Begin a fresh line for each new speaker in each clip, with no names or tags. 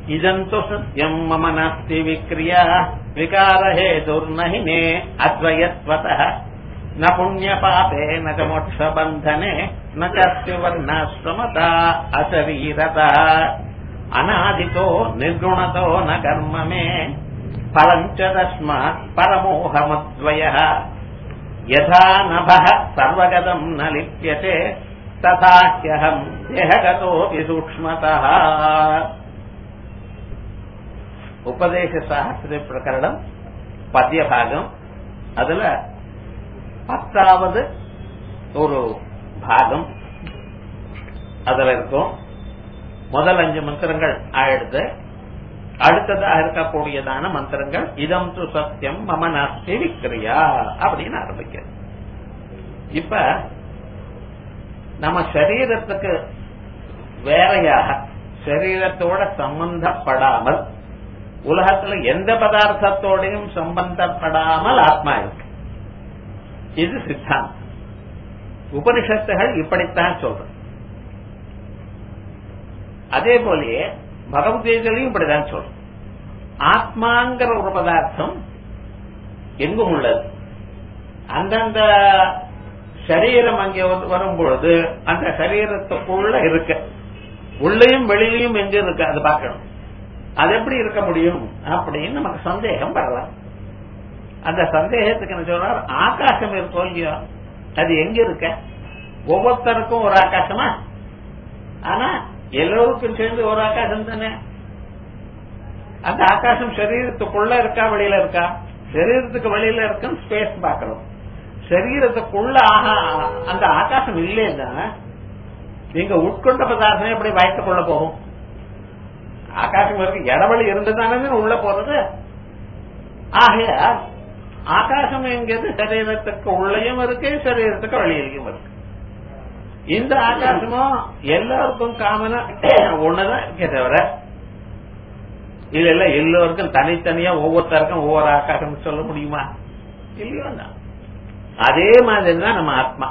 இதந்து சத்யம் மம நாஸ்தி விக்ரியா விகாரஹேதுர்னஹி மே அத்வயத்வதः न पुण्यपापे न च मोक्षबन्धने न चास्तिवर्णाश्रमता अशरीरता अनादितो निर्गुणतो न कर्म मे फलम् च तस्मात् परमोहमद्वयः यथा नभः सर्वगतम् न लिप्यते तथा ह्यहम् देहगतोऽपि सूक्ष्मतः உபதேச சாஸ்திர பிரகரணம் பத்திய பாகம் அதுல பத்தாவது ஒரு பாகம் அதுல இருக்கும் முதல் அஞ்சு மந்திரங்கள் ஆயிடுது அடுத்ததாக இருக்கக்கூடியதான மந்திரங்கள் இதம் து சத்தியம் மம நாஸ்தி விக்ரியா அப்படின்னு ஆரம்பிக்கிறது இப்ப நம்ம சரீரத்துக்கு வேறையாக சரீரத்தோட சம்பந்தப்படாமல் உலகத்துல எந்த பதார்த்தத்தோடையும் சம்பந்தப்படாமல் ஆத்மா இருக்கு இது சித்தாந்தம் உபனிஷத்துகள் இப்படித்தான் சொல்றது அதே போலயே பகவத்கீதையிலையும் இப்படிதான் சொல்றோம் ஆத்மாங்கிற ஒரு பதார்த்தம் எங்கும் உள்ளது அந்தந்த சரீரம் அங்கே வரும் பொழுது அந்த சரீரத்துக்குள்ள இருக்க உள்ளேயும் வெளியிலையும் எங்க இருக்கு அது பார்க்கணும் அது எப்படி இருக்க முடியும் அப்படின்னு நமக்கு சந்தேகம் வரலாம் அந்த சந்தேகத்துக்கு என்ன சொல்றார் ஆகாசம் இருக்கோ இல்லையோ அது எங்க இருக்க ஒவ்வொருத்தருக்கும் ஒரு ஆகாசமா ஆனா எல்லோருக்கும் சேர்ந்து ஒரு ஆகாசம் தானே அந்த ஆகாசம் சரீரத்துக்குள்ள இருக்கா வெளியில இருக்கா சரீரத்துக்கு வெளியில இருக்கும் ஸ்பேஸ் பார்க்கணும் சரீரத்துக்குள்ள அந்த ஆகாசம் இல்லைன்னா நீங்க உட்கொண்ட பதார்த்தம் எப்படி வயத்துக்குள்ள போகும் ஆகாசம் இருக்கு இடவெளி இருந்துதானே உள்ள போறது ஆகைய ஆகாசம் என்கிறது சரீரத்துக்கு உள்ளயும் இருக்கு சரீரத்துக்கு வெளியிலையும் இருக்கு இந்த ஆகாசமும் எல்லாருக்கும் காமனா ஒண்ணுதான் இருக்கே தவிர இல்ல இல்ல எல்லோருக்கும் தனித்தனியா ஒவ்வொருத்தருக்கும் ஒவ்வொரு ஆகாசம் சொல்ல முடியுமா இல்லையோ அதே மாதிரி தான் நம்ம ஆத்மா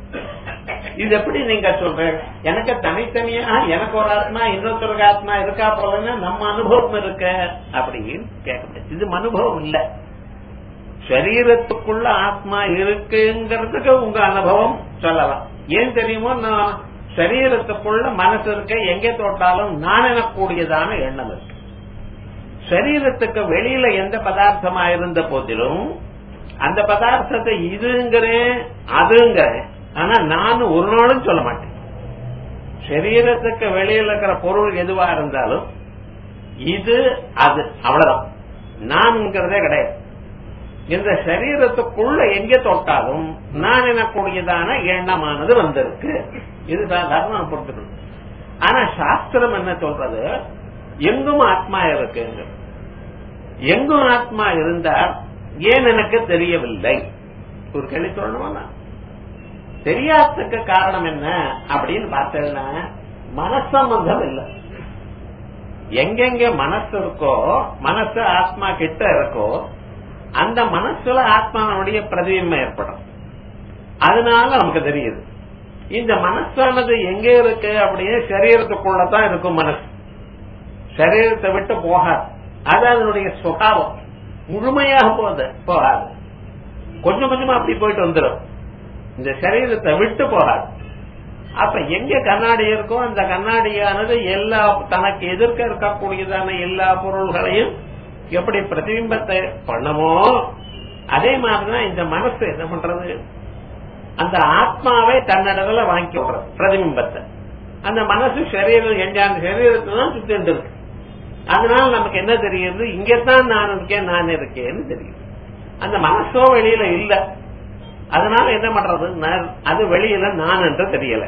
இது எப்படி நீங்க சொல்ற எனக்கு தனித்தனியா எனக்கு ஒரு ஆத்மா இன்னொருத்தருக்கு ஆத்மா இருக்கா போலன்னா நம்ம அனுபவம் இருக்க அப்படின்னு கேட்க முடியாது இது அனுபவம் இல்ல சரீரத்துக்குள்ள ஆத்மா இருக்குங்கிறதுக்கு உங்க அனுபவம் சொல்லலாம் ஏன் தெரியுமோ நான் சரீரத்துக்குள்ள மனசு இருக்க எங்கே தோட்டாலும் நான் எனக்கூடியதான எண்ணம் இருக்கு சரீரத்துக்கு வெளியில எந்த பதார்த்தமா இருந்த போதிலும் அந்த பதார்த்தத்தை இதுங்கிறேன் அதுங்கிறேன் ஆனா நான் ஒரு நாளும் சொல்ல மாட்டேன் சரீரத்துக்கு வெளியில இருக்கிற பொருள் எதுவா இருந்தாலும் இது அது அவ்வளவுதான் நான்ங்கிறதே கிடையாது இந்த சரீரத்துக்குள்ள எங்கே தொட்டாலும் நான் எனக்கூடியதான எண்ணமானது வந்திருக்கு இது சாதாரண பொறுத்துக்கணும் ஆனா சாஸ்திரம் என்ன சொல்றது எங்கும் ஆத்மா இருக்குங்க எங்கும் ஆத்மா இருந்தால் ஏன் எனக்கு தெரியவில்லை ஒரு கேள்வி சொல்லணுமா தெரியாததுக்கு காரணம் என்ன அப்படின்னு பார்த்தேன்னா மனசம்பந்தம் இல்லை எங்கெங்க மனசு இருக்கோ மனசு ஆத்மா கிட்ட இருக்கோ அந்த மனசுல ஆத்மாவுடைய பிரதிபிம்பம் ஏற்படும் அதனால நமக்கு தெரியுது இந்த மனசானது எங்க இருக்கு அப்படின்னு சரீரத்துக்குள்ளதான் இருக்கும் மனசு சரீரத்தை விட்டு போகாது அது அதனுடைய சுகாவம் முழுமையாக போகுது போகாது கொஞ்சம் கொஞ்சமா அப்படி போயிட்டு வந்துடும் இந்த சரீரத்தை விட்டு போகாது அப்ப எங்க கண்ணாடி இருக்கோ அந்த கண்ணாடியானது எல்லா தனக்கு எதிர்க்க இருக்கக்கூடியதான எல்லா பொருள்களையும் எப்படி பிரதிபிம்பத்தை பண்ணமோ அதே மாதிரிதான் இந்த மனசு என்ன பண்றது அந்த ஆத்மாவை தன்னிடத்துல வாங்கி விடுறது பிரதிபிம்பத்தை அந்த மனசு சரீரம் எஞ்சாந்த சரீரத்துல தான் சுத்திட்டு இருக்கு அதனால நமக்கு என்ன தெரியுது இங்கதான் நான் இருக்கேன் நான் இருக்கேன்னு தெரியுது அந்த மனசோ வெளியில இல்ல அதனால என்ன பண்றது அது வெளியில நான் என்று தெரியல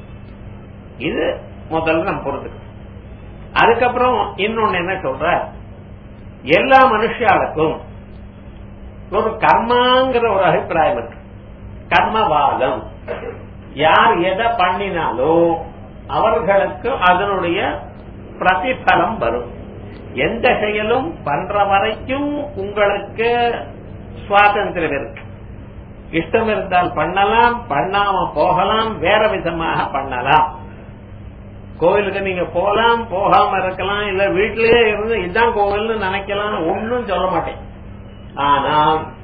இது முதல்ல நம்ம புரிஞ்சுக்கணும் அதுக்கப்புறம் இன்னொன்னு என்ன சொல்ற எல்லா மனுஷாளுக்கும் ஒரு கர்மாங்கிற ஒரு அபிப்பிராயம் இருக்கு கர்மவாதம் யார் எதை பண்ணினாலும் அவர்களுக்கு அதனுடைய பிரதிபலம் வரும் எந்த செயலும் பண்ற வரைக்கும் உங்களுக்கு சுவாதந்திரம் இருக்கு இஷ்டம் இருந்தால் பண்ணலாம் பண்ணாம போகலாம் வேற விதமாக பண்ணலாம் கோவிலுக்கு நீங்க போலாம் போகாம இருக்கலாம் இல்ல வீட்டிலேயே இருந்து இதான் கோவில்னு நினைக்கலாம் ஒன்னும் சொல்ல மாட்டேன் ஆனா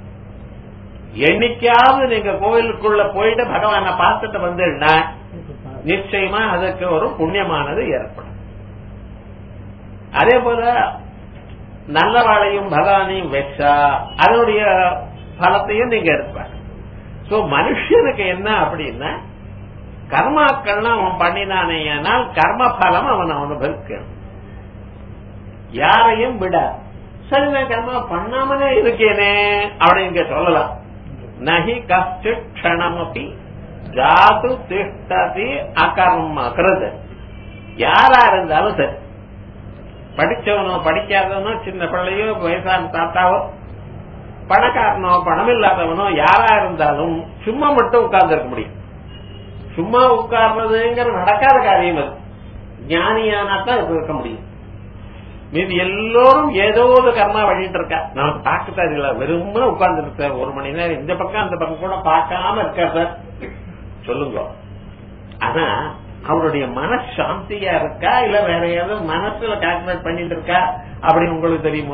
என்னைக்காவது நீங்க கோவிலுக்குள்ள போயிட்டு பகவானை பார்த்துட்டு வந்துன்னா நிச்சயமா அதுக்கு ஒரு புண்ணியமானது ஏற்படும் அதே போல நல்லவாளையும் பகவானையும் வச்சா அதனுடைய பலத்தையும் நீங்க எடுப்பாங்க சோ மனுஷனுக்கு என்ன அப்படின்னா கர்மாக்கள்லாம் அவன் பண்ணினானேயானால் கர்ம பலம் அவன் அனுபவிக்கணும் யாரையும் விட சரி நான் கர்மா பண்ணாமலே இருக்கேனே அப்படின்னு சொல்லலாம் நகி கஷ்ட க்ஷணமபி ஜாது திஷ்டதி அகர்ம கிருது யாரா இருந்தாலும் சரி படிச்சவனோ படிக்காதவனோ சின்ன பிள்ளையோ வயசான தாத்தாவோ பணக்காரனோ பணம் இல்லாதவனோ யாரா இருந்தாலும் சும்மா மட்டும் உட்கார்ந்து இருக்க முடியும் சும்மா உட்கார்றதுங்கிற நடக்காத காரியம் அது ஞானியானா தான் இப்ப இருக்க முடியும் மீது எல்லோரும் ஏதோ ஒரு கர்மா வழிட்டு இருக்கா நமக்கு பார்க்க தெரியல வெறும் உட்கார்ந்து இருக்க ஒரு மணி நேரம் இந்த பக்கம் அந்த பக்கம் கூட பார்க்காம இருக்கா சார் சொல்லுங்க ஆனா அவருடைய மனசு சாந்தியா இருக்கா இல்ல வேற ஏதாவது மனசுல கால்குலேட் பண்ணிட்டு இருக்கா அப்படின்னு உங்களுக்கு தெரியுமோ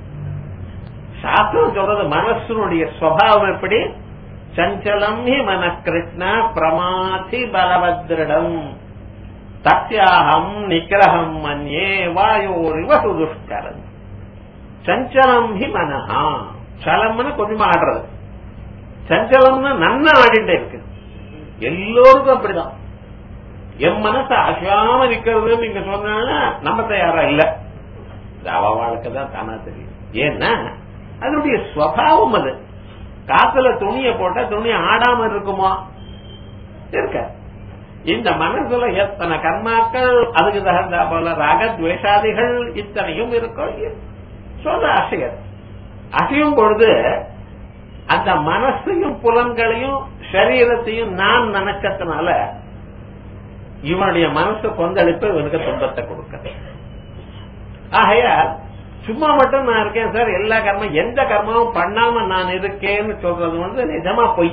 சாஸ்திரம் சொல்றது மனசனுடைய சுவாவம் எப்படி சஞ்சலம் ஹி மன கிருஷ்ண பிரமாதி பலபத்ரிடம் தத்யாகம் நிகிரகம் மன்யே வாயோரிவ சுதுஷ்கரன் சஞ்சலம் ஹி மனஹா சலம்னு கொஞ்சமா ஆடுறது சஞ்சலம்னு நன்னா ஆடிட்டே இருக்கு எல்லோருக்கும் அப்படிதான் என் மனசை அசாம நிக்கிறது நீங்க சொன்னா நம்ம தயாரா இல்ல அவ வாழ்க்கை தான் தானா தெரியும் ஏன்னா அதனுடைய ஸ்வபாவம் அது காத்துல துணிய போட்டா துணி ஆடாம இருக்குமா இருக்க இந்த மனசுல எத்தனை கர்மாக்கள் அதுக்கு தகுந்தா போல ராகத்வேஷாதிகள் இத்தனையும் இருக்கும் சொல்ல அசையர் அசையும் பொழுது அந்த மனசையும் புலன்களையும் சரீரத்தையும் நான் நினைச்சதுனால இவனுடைய மனசு கொந்தளிப்பு இவனுக்கு துன்பத்தை கொடுக்க ஆகையால் சும்மா மட்டும் நான் இருக்கேன் சார் எல்லா கர்மம் எந்த கர்மமும் பண்ணாம நான் இருக்கேன்னு சொல்றது வந்து நிஜமா பொய்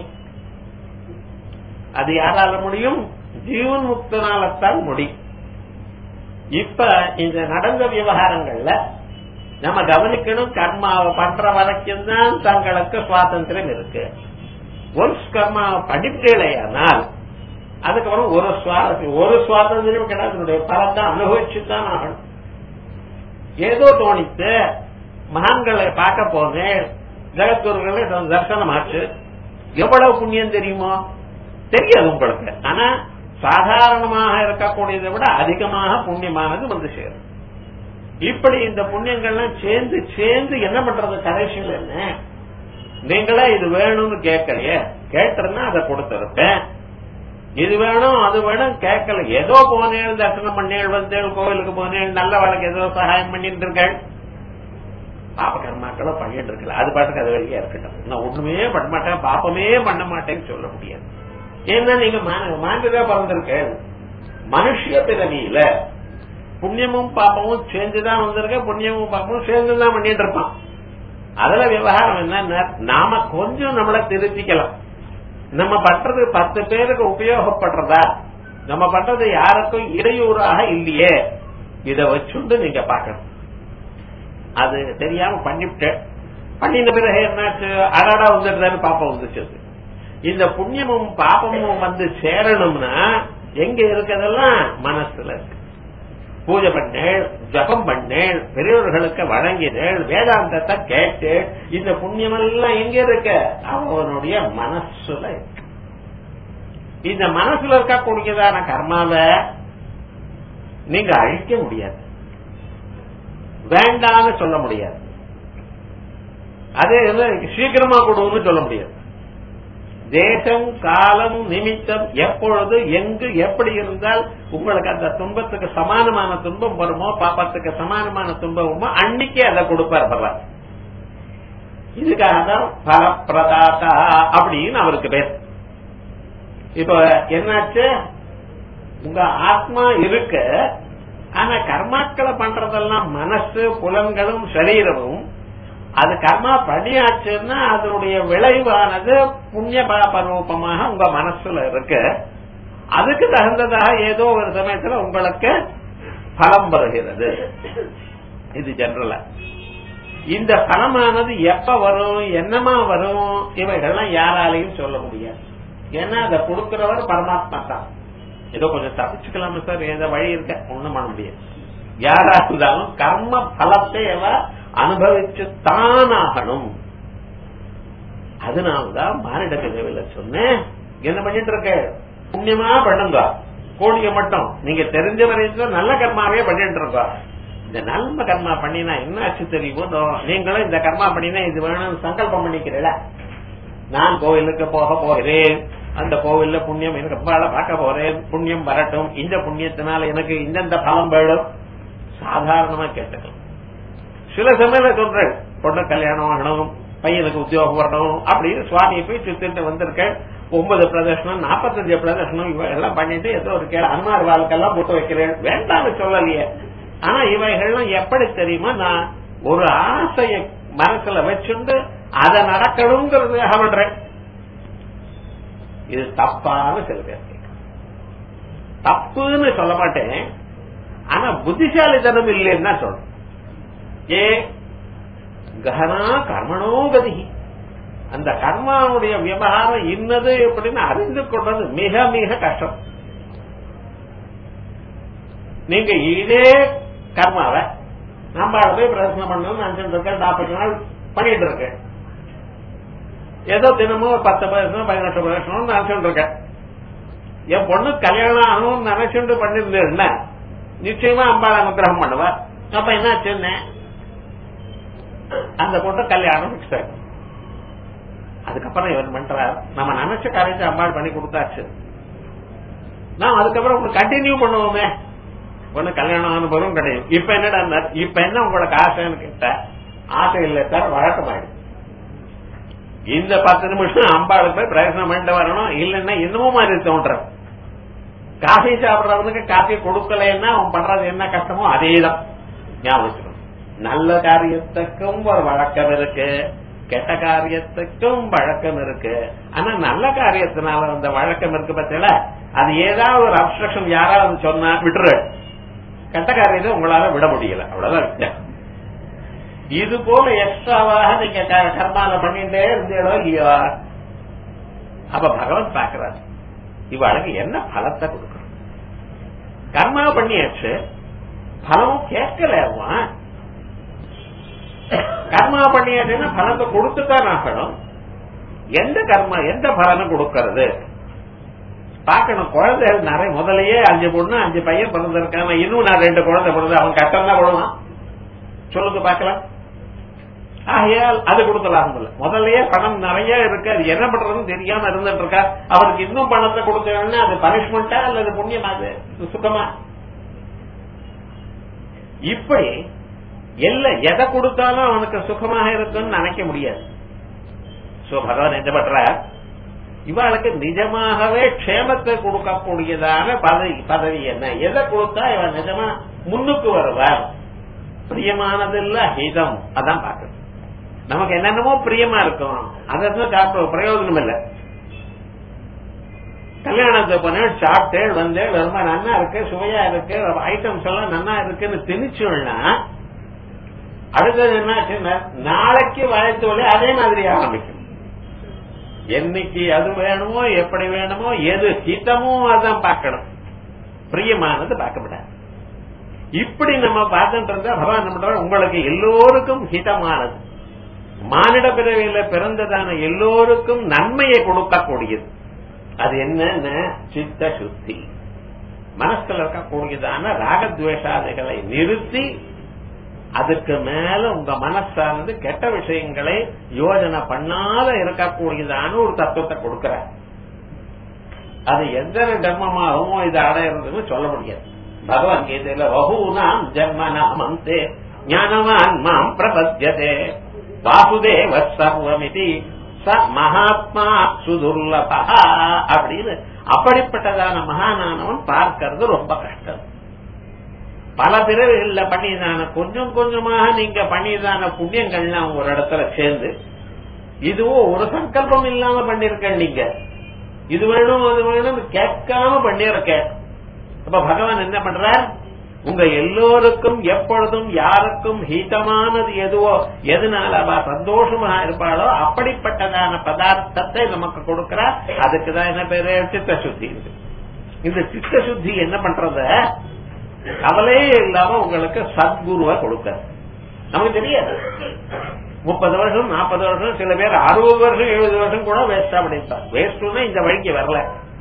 அது யாரால முடியும் ஜீவன் முக்தனால்தான் முடியும் இப்ப இந்த நடந்த விவகாரங்கள்ல நம்ம கவனிக்கணும் கர்மாவை பண்ற வரைக்கும் தான் தங்களுக்கு சுவாதந்திரம் இருக்கு ஒன்ஸ் கர்மாவை படிக்கலையானால் அதுக்கப்புறம் ஒரு சுவாரஸ்யம் ஒரு சுவாதந்திரம் கிடையாது பலத்தை அனுபவிச்சு தான் ஆகணும் ஏதோ தோணித்து மகான்களை பார்க்க போனேன் ஜெகத்குருகளை தரிசனம் ஆச்சு எவ்வளவு புண்ணியம் தெரியுமோ தெரியாது உங்களுக்கு ஆனா சாதாரணமாக இருக்கக்கூடியதை விட அதிகமாக புண்ணியமானது வந்து சேரும் இப்படி இந்த புண்ணியங்கள்லாம் சேர்ந்து சேர்ந்து என்ன பண்றது கடைசியில் என்ன நீங்களே இது வேணும்னு கேட்கலையே கேட்டிருந்தா அதை கொடுத்திருப்பேன் இது வேணும் அது வேணும் கேட்கல ஏதோ போனேன் தரிசனம் பண்ணேன் வந்தேன் கோவிலுக்கு போனேன் நல்ல வாழ்க்கை ஏதோ சகாயம் பண்ணிட்டு இருக்கேன் பாப்ப கர்மாக்களும் பண்ணிட்டு இருக்கல அது பாட்டுக்கு அது வழியா இருக்கட்டும் நான் ஒண்ணுமே பண்ண மாட்டேன் பாப்பமே பண்ண மாட்டேன்னு சொல்ல முடியாது ஏன்னா நீங்க மாண்டுதான் பிறந்திருக்கேன் மனுஷிய பிறவியில புண்ணியமும் பாப்பமும் சேர்ந்துதான் வந்திருக்க புண்ணியமும் பாப்பமும் சேர்ந்துதான் பண்ணிட்டு இருப்பான் அதுல விவகாரம் என்ன நாம கொஞ்சம் நம்மள திருத்திக்கலாம் நம்ம பண்றது பத்து பேருக்கு உபயோகப்படுறதா நம்ம பண்றது யாருக்கும் இடையூறாக இல்லையே இத வச்சுண்டு நீங்க பாக்கணும் அது தெரியாம பண்ணிவிட்டேன் பண்ணின பிறகு என்னாச்சு அடாடா வந்துடுதான்னு பாப்பம் வந்துச்சு இந்த புண்ணியமும் பாப்பமும் வந்து சேரணும்னா எங்க இருக்கிறதெல்லாம் மனசுல இருக்கு பூஜை பண்ணேள் ஜபம் பண்ணேள் பெரியவர்களுக்கு வழங்கினேள் வேதாந்தத்தை கேட்டு இந்த புண்ணியம் எல்லாம் எங்க இருக்க அவனுடைய மனசுல இருக்கு இந்த மனசுல இருக்கக்கூடியதான கர்மாவை நீங்க அழிக்க முடியாது வேண்டான்னு சொல்ல முடியாது அதே சீக்கிரமா கொடுன்னு சொல்ல முடியாது தேசம் காலம் நிமித்தம் எப்பொழுது எங்கு எப்படி இருந்தால் உங்களுக்கு அந்த துன்பத்துக்கு சமானமான துன்பம் வருமோ பாப்பத்துக்கு சமானமான துன்பம் வருமோ அன்னைக்கே அதை கொடுப்பார் பகவான் இதுக்காக தான் பலப்பிரதாதா அப்படின்னு அவருக்கு பேர் இப்ப என்னாச்சு உங்க ஆத்மா இருக்க ஆனா கர்மாக்களை பண்றதெல்லாம் மனசு புலன்களும் சரீரமும் அது கர்மா பண்ணியாச்சுன்னா அதனுடைய விளைவானது புண்ணிய பாப ரூபமாக உங்க மனசுல இருக்கு அதுக்கு தகுந்ததாக ஏதோ ஒரு சமயத்துல உங்களுக்கு பலம் வருகிறது இது ஜெனரலா இந்த பணமானது எப்ப வரும் என்னமா வரும் இவைகள்லாம் யாராலையும் சொல்ல முடியாது ஏன்னா அதை கொடுக்கிறவர் பரமாத்மா தான் ஏதோ கொஞ்சம் தப்பிச்சுக்கலாமா சார் ஏதோ வழி இருக்க ஒண்ணும் பண்ண முடியாது யாரா இருந்தாலும் கர்ம பலத்தை அவ அனுபவிச்சு தானாகணும் அதனாலதான் மானிட பிறவில சொன்னேன் என்ன பண்ணிட்டு இருக்க புண்ணியமா பண்ணுங்க கோடிய மட்டும் நீங்க தெரிஞ்ச வரைக்கும் நல்ல கர்மாவே பண்ணிட்டு இருக்கோம் இந்த நல்ல கர்மா பண்ணினா என்ன ஆச்சு தெரியுமோ நீங்களும் இந்த கர்மா பண்ணினா இது வேணும்னு சங்கல்பம் பண்ணிக்கிறீல நான் கோவிலுக்கு போக போகிறேன் அந்த கோவில்ல புண்ணியம் எனக்கு அப்பால பார்க்க போறேன் புண்ணியம் வரட்டும் இந்த புண்ணியத்தினால எனக்கு இந்தந்த பலம் வேணும் சாதாரணமா கேட்டுக்கலாம் சில சமயம் சொல்றேன் பொண்ணு கல்யாணம் ஆகணும் பையனுக்கு உத்தியோகம் வரணும் அப்படின்னு சுவாமியை போய் சுத்திட்டு வந்திருக்கேன் ஒன்பது பிரதர்ஷனம் நாற்பத்தஞ்சு பிரதர்ஷனம் இவைகள்லாம் பண்ணிட்டு ஏதோ ஒரு கேள் அனுமார் வாழ்க்கெல்லாம் போட்டு வைக்கிறேன் வேண்டாம்னு சொல்லலையே ஆனா இவைகள்லாம் எப்படி தெரியுமா நான் ஒரு ஆசைய மனசுல வச்சுண்டு அதை நடக்கணுங்கிறதுக்காக பண்றேன் இது தப்பான சில பேர் கேட்கணும். தப்புன்னு சொல்ல மாட்டேன் ஆனா புத்திசாலித்தனம் இல்லைன்னு தான் சொல்றேன் ஏ ககனா கர்மணோ கதி அந்த கர்மாவுடைய விவகாரம் இன்னது அப்படின்னு அறிந்து கொண்டது மிக மிக கஷ்டம் நீங்க இதே கர்மாவை நம்ம போய் பிரச்சனை பண்ணணும்னு நினைச்சிட்டு இருக்கேன் நாற்பது நாள் பண்ணிட்டு இருக்கேன் ஏதோ தினமும் பத்து வருஷம் பதினெட்டு வருஷம் நினைச்சிட்டு இருக்கேன் என் பொண்ணு கல்யாணம் ஆகணும்னு நினைச்சுட்டு பண்ணிருந்தேன்னா நிச்சயமா அம்பாள் அனுகிரகம் பண்ணுவா அப்ப என்ன சொன்னேன் அந்த பொண்ணு கல்யாணம் பிக்ஸ் ஆகும் அதுக்கப்புறம் இவர் பண்றார் நம்ம நினைச்ச காரியத்தை அம்பாள் பண்ணி கொடுத்தாச்சு நான் அதுக்கப்புறம் கண்டினியூ பண்ணுவோமே ஒண்ணு கல்யாணம் அனுபவம் கிடையாது இப்ப என்னடா இப்ப என்ன உங்களுக்கு ஆசைன்னு கேட்ட ஆசை இல்லை சார் வழக்கமாயிடும் இந்த பத்து நிமிஷம் அம்பாளுக்கு போய் பிரயோஜனம் பண்ணிட்டு வரணும் இல்லைன்னா இன்னமும் மாதிரி தோன்ற காஃபி சாப்பிடுறவனுக்கு காஃபி கொடுக்கலன்னா அவன் பண்றது என்ன கஷ்டமோ அதேதான் ஞாபகம் வச்சுக்கணும் நல்ல காரியத்துக்கும் ஒரு வழக்கம் இருக்கு கெட்ட காரியத்துக்கும் வழக்கம் இருக்கு ஆனா நல்ல காரியத்தினால அந்த வழக்கம் இருக்கு பத்தியில அது ஏதாவது ஒரு அப்ஸ்ட்ரக்ஷன் யாராவது சொன்னா விட்டுரு கெட்ட காரியத்தை உங்களால விட முடியல அவ்வளவுதான் வித்தியாசம் இது போல எக்ஸ்ட்ராவாக நீங்க கர்மால பண்ணிட்டே இருந்தீங்களோ இல்லையோ அப்ப பகவான் பாக்குறாரு இவாளுக்கு என்ன பலத்தை கொடுக்கணும் கர்மா பண்ணியாச்சு பலமும் கேட்கல அவன் கர்மா பண்ணியாச்சுன்னா பலத்தை கொடுத்துதான் ஆகணும் எந்த கர்மா எந்த பலனை கொடுக்கறது பாக்கணும் குழந்தைகள் நிறைய முதலையே அஞ்சு பொண்ணு அஞ்சு பையன் பிறந்திருக்காங்க இன்னும் நான் ரெண்டு குழந்தை பிறந்து அவன் கஷ்டம் தான் விடுவான் சொல்லுங்க பாக்கலாம் ஆகையால் அது கொடுத்த லாபம் இல்ல முதல்லயே பணம் நிறைய இருக்கு அது என்ன பண்றதுன்னு தெரியாம இருந்துட்டு இருக்கா அவருக்கு இன்னும் பணத்தை கொடுத்தோம்னா அது பனிஷ்மெண்டா அல்லது புண்ணியமா அது சுத்தமா இப்படி இல்ல எதை கொடுத்தாலும் அவனுக்கு சுகமாக இருக்குன்னு நினைக்க முடியாது சோ பகவான் என்ன பண்ற இவளுக்கு நிஜமாகவே க்ஷேமத்தை கொடுக்கக்கூடியதான பதவி பதவி என்ன எதை கொடுத்தா இவன் நிஜமா முன்னுக்கு வருவார் பிரியமானது இல்ல ஹிதம் அதான் பாக்கணும் நமக்கு என்னென்னமோ பிரியமா இருக்கும் அதற்கு சாப்பிட பிரயோஜனம் இல்ல கல்யாணத்தை பண்ண சாப்பிட்டேன் வந்தேன் ரொம்ப நன்னா இருக்கு சுவையா இருக்கு ஐட்டம்ஸ் எல்லாம் நன்னா இருக்குன்னு திணிச்சோம்னா அடுத்தது என்ன நாளைக்கு வயத்து வழி அதே மாதிரி ஆரம்பிக்கும் என்னைக்கு அது வேணுமோ எப்படி வேணுமோ எது ஹிதமோ அதான் பார்க்கணும் பிரியமானது பார்க்கப்படாது இப்படி நம்ம பார்த்துட்டு இருந்தா பகவான் என்ன பண்றாரு உங்களுக்கு எல்லோருக்கும் ஹிதமானது மானிட பிறவியில பிறந்ததான எல்லோருக்கும் நன்மையை கொடுக்கக்கூடியது அது என்னன்னு சித்த சுத்தி மனசுல இருக்கக்கூடியதான ராகத்வேஷாதிகளை நிறுத்தி அதுக்கு மேல உங்க மனசானது கெட்ட விஷயங்களை யோஜனை பண்ணாத இருக்கக்கூடியதான ஒரு தத்துவத்தை கொடுக்கிற அது எந்த தர்மமாகவோ இது அடையிறதுன்னு சொல்ல முடியாது பகவத்கீதையில பகூனாம் ஜன்ம நாமந்தே ஞானவான் மாம் பிரபத்தியதே வாசுதேவ சர்வமிதி ச மகாத்மா சுதுர்லபா அப்படின்னு அப்படிப்பட்டதான மகானானவன் பார்க்கறது ரொம்ப கஷ்டம் பல பிறவிகள்ல பண்ணியதான கொஞ்சம் கொஞ்சமாக நீங்க பண்ணியதான புண்ணியங்கள்லாம் ஒரு இடத்துல சேர்ந்து இதுவும் ஒரு சங்கல்பம் இல்லாம பண்ணிருக்க நீங்க இது வேணும் அது வேணும்னு கேட்காம பண்ணிருக்க அப்ப பகவான் என்ன பண்றார் உங்க எல்லோருக்கும் எப்பொழுதும் யாருக்கும் ஹீதமானது எதுவோ எதனால அவ சந்தோஷமா இருப்பாளோ அப்படிப்பட்டதான பதார்த்தத்தை நமக்கு கொடுக்கிறார் அதுக்குதான் என்ன பேரு சித்த சுத்தி இருக்கு இந்த சித்த சுத்தி என்ன பண்றத கவலையே இல்லாம உங்களுக்கு சத்குருவை கொடுக்க நமக்கு தெரியாது முப்பது வருஷம் நாற்பது வருஷம் சில பேர் அறுபது வருஷம் எழுபது வருஷம் கூட வேஸ்டா பண்ணிருப்பார் வேஸ்ட்னா இந்த வழிக்கு வரல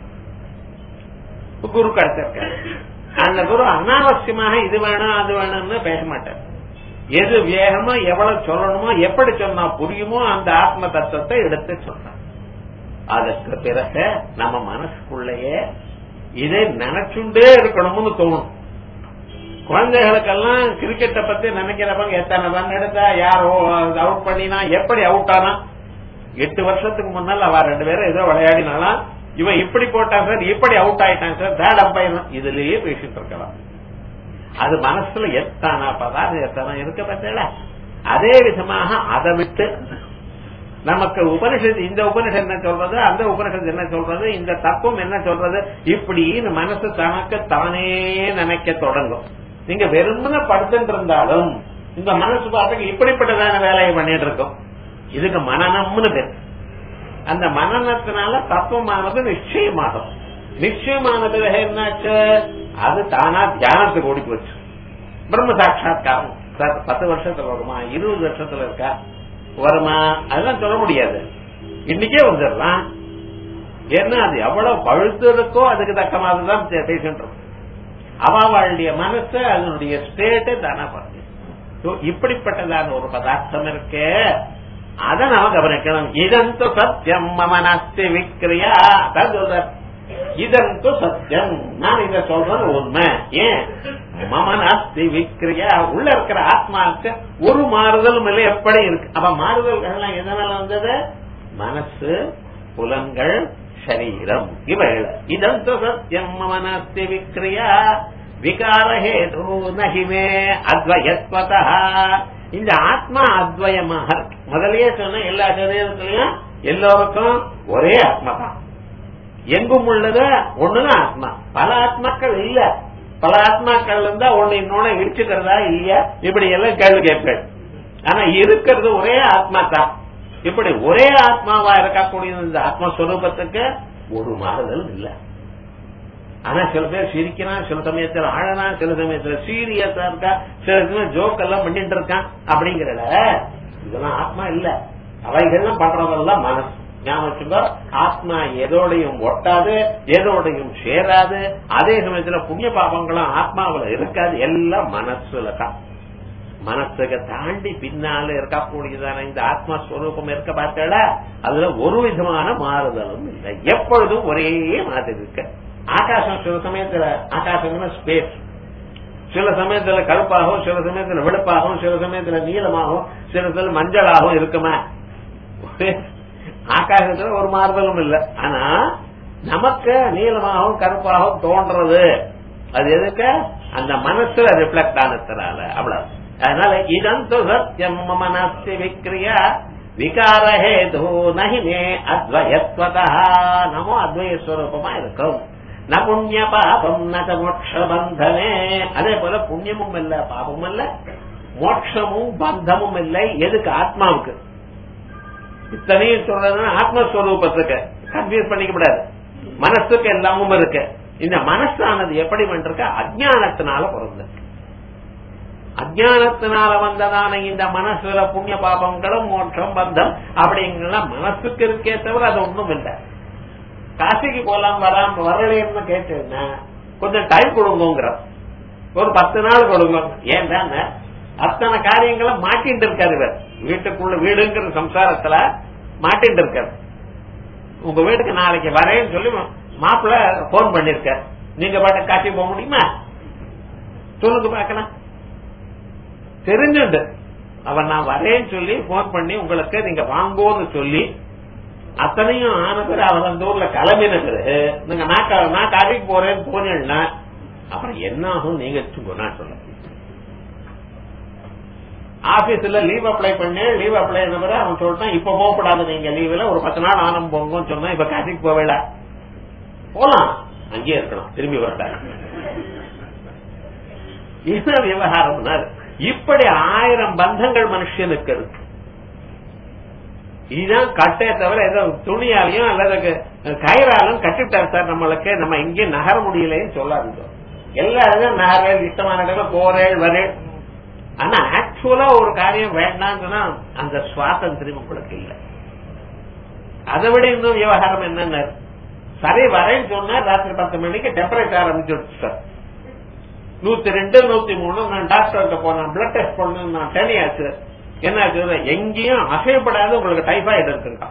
குரு கிடைச்சிருக்காரு அந்த குரு அனாவசியமாக இது வேணும் அது வேணும்னு பேச மாட்டார் எது வேகமோ எவ்வளவு சொல்லணுமோ எப்படி சொன்னா புரியுமோ அந்த ஆத்ம தத்துவத்தை எடுத்து சொன்னார் அதற்கு பிறகு நம்ம மனசுக்குள்ளேயே இதை நினைச்சுண்டே இருக்கணும்னு தோணும் குழந்தைகளுக்கெல்லாம் கிரிக்கெட்டை பத்தி நினைக்கிறப்பங்க எத்தனை ரன் எடுத்தா யார் அவுட் பண்ணினா எப்படி அவுட் ஆனா எட்டு வருஷத்துக்கு முன்னால் அவ ரெண்டு பேரும் ஏதோ விளையாடினாலாம் இவன் இப்படி போட்டான் சார் இப்படி அவுட் ஆயிட்டான் சார் தேர்ட் அம்பையர் இதுலயே பேசிட்டு இருக்கலாம் அது மனசுல எத்தனை பதார்த்தம் எத்தனை இருக்க பத்தல அதே விதமாக அதை விட்டு நமக்கு உபனிஷத்து இந்த உபனிஷம் என்ன சொல்றது அந்த உபனிஷத்து என்ன சொல்றது இந்த தத்துவம் என்ன சொல்றது இப்படின்னு மனசு தனக்கு தானே நினைக்க தொடங்கும் நீங்க வெறுமன படுத்துட்டு இருந்தாலும் இந்த மனசு பார்த்துக்கு இப்படிப்பட்டதான வேலையை பண்ணிட்டு இருக்கோம் இதுக்கு மனநம்னு பேர் அந்த மனநத்தினால தத்துவமானது நிச்சயமாகும் நிச்சயமான பிறகு என்னாச்சு அது தானா தியானத்துக்கு ஓடி போச்சு பிரம்ம சாட்சா்காரம் சார் பத்து வருஷத்துல வருமா இருபது வருஷத்துல இருக்கா வருமா அதெல்லாம் சொல்ல முடியாது இன்னைக்கே வந்துடலாம் ஏன்னா அது எவ்வளவு பழுத்து இருக்கோ அதுக்கு தக்க மாதிரி தான் பேசிட்டு அவளுடைய மனசு அதனுடைய ஸ்டேட்டு தானா பார்த்து இப்படிப்பட்டதான ஒரு பதார்த்தம் இருக்கு அதை நாம கவனிக்கணும் இதந்து சத்தியம் மம நாஸ்தி விக்ரியா சொல்ற இதந்து சத்தியம் நான் இத சொல்றது உண்மை ஏன் மம நாஸ்தி விக்ரியா உள்ள இருக்கிற ஆத்மாவுக்கு ஒரு மாறுதலும் இல்லை எப்படி இருக்கு அப்ப மாறுதல்கள்லாம் எதனால வந்தது மனசு புலன்கள் சரீரம் இவைகள் இதந்து சத்தியம் மம நாஸ்தி விக்ரியா விகாரஹேது நகிமே அத்வயத்வதா இந்த ஆத்மா அத்வயமாக இருக்கு முதல்லயே சொன்ன எல்லா சரீரத்திலையும் எல்லோருக்கும் ஒரே ஆத்மா தான் எங்கும் உள்ளது ஒண்ணுதான் ஆத்மா பல ஆத்மாக்கள் இல்ல பல ஆத்மாக்கள் இருந்தா ஒண்ணு இன்னொன்னு இடிச்சுக்கிறதா இல்லையா இப்படி எல்லாம் கேள்வி கேட்பேன் ஆனா இருக்கிறது ஒரே ஆத்மா தான் இப்படி ஒரே ஆத்மாவா இருக்கக்கூடிய இந்த ஆத்மஸ்வரூபத்துக்கு ஒரு மாறுதல் இல்லை ஆனா சில பேர் சிரிக்கிறான் சில சமயத்துல ஆழறான் சில சமயத்துல சீரியஸா இருக்கா சில சமயம் ஜோக் எல்லாம் பண்ணிட்டு இருக்கான் அப்படிங்கறத இதெல்லாம் ஆத்மா இல்ல அவைகள்லாம் பண்றதெல்லாம் மனசு ஞாபகம் ஆத்மா எதோடையும் ஒட்டாது எதோடையும் சேராது அதே சமயத்துல புண்ணிய பாபங்களும் ஆத்மாவில இருக்காது எல்லாம் மனசுல தான் மனசுக்கு தாண்டி பின்னால இருக்கக்கூடியதான இந்த ஆத்மஸ்வரூபம் இருக்க பார்த்தல அதுல ஒரு விதமான மாறுதலும் இல்லை எப்பொழுதும் ஒரே மாதிரி இருக்கு ஆகாசம் சில சமயத்துல ஆகாசம் ஸ்பேஸ் சில சமயத்துல கருப்பாகவும் சில சமயத்துல வெளுப்பாகவும் சில சமயத்துல நீளமாகவும் சில சமயத்துல மஞ்சளாகவும் இருக்குமா ஆகாசத்துல ஒரு மாறுதலும் இல்லை ஆனா நமக்கு நீளமாகவும் கருப்பாகவும் தோன்றது அது எதுக்கு அந்த மனசுல ரிஃப்ளெக்ட் ஆனதுனால அவ்வளவு அதனால இதந்து சத்தியம் மம நாஸ்தி விக்ரியா விகாரஹேது நகிமே அத்வயத்வதா நமோ அத்வயஸ்வரூபமா இருக்கும் ந புண்ணிய பாபம் ந மோட்ச பந்தமே அதே போல புண்ணியமும் இல்ல பாபமும் இல்ல மோட்சமும் பந்தமும் இல்லை எதுக்கு ஆத்மாவுக்கு இத்தனையும் சொல்றதுன்னா ஆத்மஸ்வரூபத்துக்கு கன்ஃபியூஸ் பண்ணிக்கப்படாது மனசுக்கு எல்லாமும் இருக்கு இந்த மனசானது எப்படி பண்றக்க அஜானத்தினால பிறந்திருக்கு அஜானத்தினால வந்ததான இந்த மனசுல புண்ணிய பாபங்களும் மோட்சம் பந்தம் அப்படிங்கலாம் மனசுக்கு இருக்கே தவிர அது ஒண்ணும் இல்லை காசிக்கு போலாம் வராம வரலைன்னு கேட்டேன்னா கொஞ்சம் டைம் கொடுங்கிற ஒரு பத்து நாள் கொடுங்க ஏன் அத்தனை காரியங்களும் மாட்டிட்டு இருக்காரு இவர் வீட்டுக்குள்ள வீடுங்கிற சம்சாரத்துல மாட்டிட்டு இருக்காரு உங்க வீட்டுக்கு நாளைக்கு வரேன்னு சொல்லி மாப்பிள்ள போன் பண்ணிருக்க நீங்க பாட்டு காட்சி போக முடியுமா சொல்லுங்க பாக்கலாம் தெரிஞ்சுண்டு அவன் நான் வரேன்னு சொல்லி போன் பண்ணி உங்களுக்கு நீங்க வாங்கோன்னு சொல்லி அத்தனையும் ஆன பிறகு அவர் அந்த ஊர்ல கிளம்பின பிறகு நீங்க நான் நான் காட்டிக்கு போறேன்னு போனேன்னா அப்புறம் என்ன ஆகும் நீங்க நான் சொல்ல ஆபீஸ்ல லீவ் அப்ளை பண்ணு லீவ் அப்ளை பண்ண அவன் சொல்லிட்டான் இப்ப போகக்கூடாது நீங்க லீவ்ல ஒரு பத்து நாள் ஆனம் போங்கன்னு சொன்னா இப்ப காசிக்கு போவேல போலாம் அங்கேயே இருக்கணும் திரும்பி வரட்டாங்க என்ன விவகாரம்னா இப்படி ஆயிரம் பந்தங்கள் மனுஷனுக்கு இருக்கு இதுதான் கட்டே தவிர ஏதோ துணியாலையும் அல்லது கயிறாலும் கட்டிட்டார் சார் நம்மளுக்கு நம்ம இங்கே நகர முடியலன்னு சொல்லாதீங்க எல்லாரும் நகரேள் இஷ்டமான இடத்துல போறேள் வரேள் ஆனா ஆக்சுவலா ஒரு காரியம் வேண்டாம்னா அந்த சுவாதந்திரம் உங்களுக்கு இல்ல அதை விட இன்னும் விவகாரம் என்னன்னு சரி வரேன்னு சொன்னா ராத்திரி பத்து மணிக்கு டெம்பரேச்சர் ஆரம்பிச்சு சார் நூத்தி ரெண்டு நூத்தி மூணு நான் டாக்டர்கிட்ட போனேன் பிளட் டெஸ்ட் பண்ணணும் நான் டெனி ஆச்சு என்ன ஆச்சு எங்கேயும் அசையப்படாத உங்களுக்கு டைபாய்டு இருக்குங்க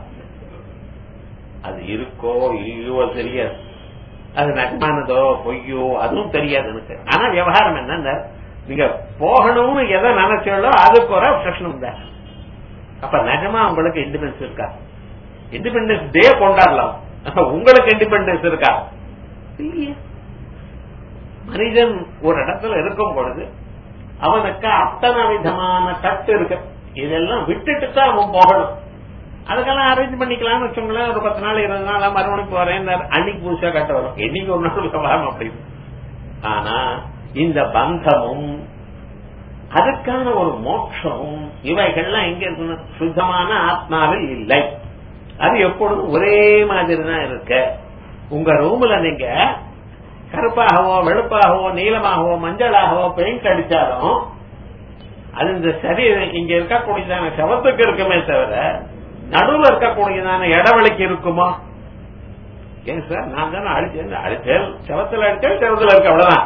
அது இருக்கோ இல்லையோ தெரியாது அது நகமானதோ பொய்யோ அதுவும் தெரியாது எனக்கு ஆனா விவகாரம் என்ன நீங்க போகணும்னு எதை நினைச்சாலோ அதுக்கு ஒரு பிரச்சனை தான் அப்ப நிஜமா உங்களுக்கு இண்டிபெண்டன்ஸ் இருக்கா இண்டிபெண்டன்ஸ் டே கொண்டாடலாம் உங்களுக்கு இண்டிபெண்டன்ஸ் இருக்கா இல்லையே மனிதன் ஒரு இடத்துல இருக்கும் பொழுது அவனுக்கு அத்தனை விதமான கட்டு இருக்கு இதெல்லாம் விட்டுட்டு தான் அவன் போகணும் அதுக்கெல்லாம் அரேஞ்ச் பண்ணிக்கலாம்னு வச்சோங்களேன் ஒரு பத்து நாள் இருபது நாள் மறுபடியும் போறேன் அன்னைக்கு புதுசா கட்ட வரும் என்னைக்கு ஒரு நாள் வரும் அப்படின்னு ஆனா இந்த பந்தமும் அதுக்கான ஒரு மோட்சமும் இவைகள்லாம் எங்க இருக்கு சுத்தமான ஆத்மாவில் இல்லை அது எப்பொழுதும் ஒரே மாதிரி தான் இருக்கு உங்க ரூம்ல நீங்க கருப்பாகவோ வெளுப்பாகவோ நீளமாகவோ மஞ்சளாகவோ பெயிண்ட் அடிச்சாலும் அது இந்த சரி இங்க இருக்கக்கூடியதான சவத்துக்கு இருக்குமே தவிர நடுவில் இருக்கக்கூடியதான இடவெளிக்கு இருக்குமா ஏன் சார் நான் தானே அடிச்சேன் அடிச்சேன் செவத்துல அடிச்சேன் செவத்துல இருக்கு அவ்வளவுதான்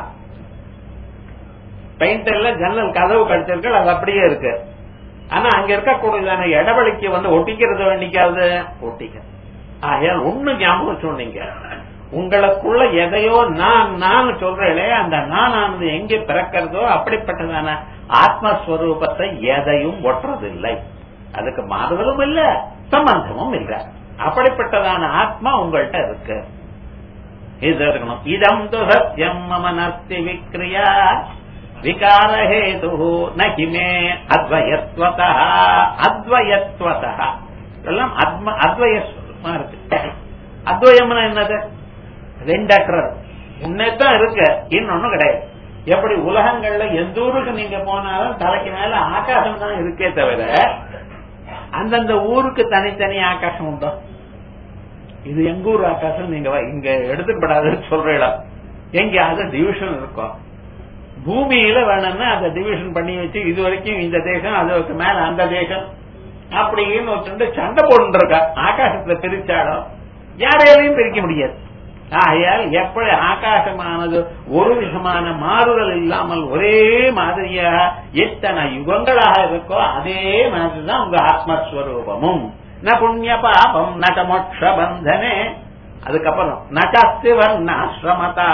பெயிண்ட் எல்லாம் ஜன்னல் கதவு கடிச்சிருக்கு அது அப்படியே இருக்கு ஆனா அங்க இருக்கக்கூடியதான இடவெளிக்கு வந்து ஒட்டிக்கிறது வேண்டிக்காது ஒட்டிக்க ஆகையால் ஒண்ணு ஞாபகம் சொன்னீங்க உங்களுக்குள்ள எதையோ நான் நான் சொல்றேனே அந்த நானானது எங்கே பிறக்கிறதோ அப்படிப்பட்டதான ஆத்மஸ்வரூபத்தை எதையும் ஒட்டுறதில்லை அதுக்கு மாறுதலும் இல்ல சம்பந்தமும் இல்ல அப்படிப்பட்டதான ஆத்மா உங்கள்கிட்ட இருக்கு இது இருக்கணும் இதம் து சத்தியம் மம நஸ்தி விக்ரியா விகாரஹேது நகிமே அத்வயத்வத அத்வயத்வத எல்லாம் அத்வயமா இருக்கு அத்வயம்னா என்னது ரெண்டற்றது முன்னேதான் இருக்கு இன்னொன்னு கிடையாது எப்படி உலகங்கள்ல எந்த ஊருக்கு நீங்க போனாலும் தலைக்கு மேல ஆகாசம் தான் இருக்கே தவிர அந்தந்த ஊருக்கு தனித்தனி ஆகாசம் உண்டோ இது எங்க ஊர் ஆகாசம் நீங்க இங்க எடுத்துப்படாதுன்னு சொல்ற இடம் எங்கேயாவது டிவிஷன் இருக்கும் பூமியில வேணும்னா அதை டிவிஷன் பண்ணி வச்சு இது வரைக்கும் இந்த தேசம் அதுக்கு மேல அந்த தேசம் அப்படின்னு ஒருத்தண்டு சண்டை போட்டு இருக்கா ஆகாசத்துல பிரிச்சாலும் யாரையாலையும் பிரிக்க முடியாது ஆகையால் எப்படி ஆகாசமானது ஒரு விதமான மாறுதல் இல்லாமல் ஒரே மாதிரியாக எத்தனை யுகங்களாக இருக்கோ அதே மாதிரிதான் உங்க ஆத்மஸ்வரூபமும் ந புண்ணிய பாபம் நக மோட்ச பந்தனே அதுக்கப்புறம் நச்சி வர்ணாசிரமதா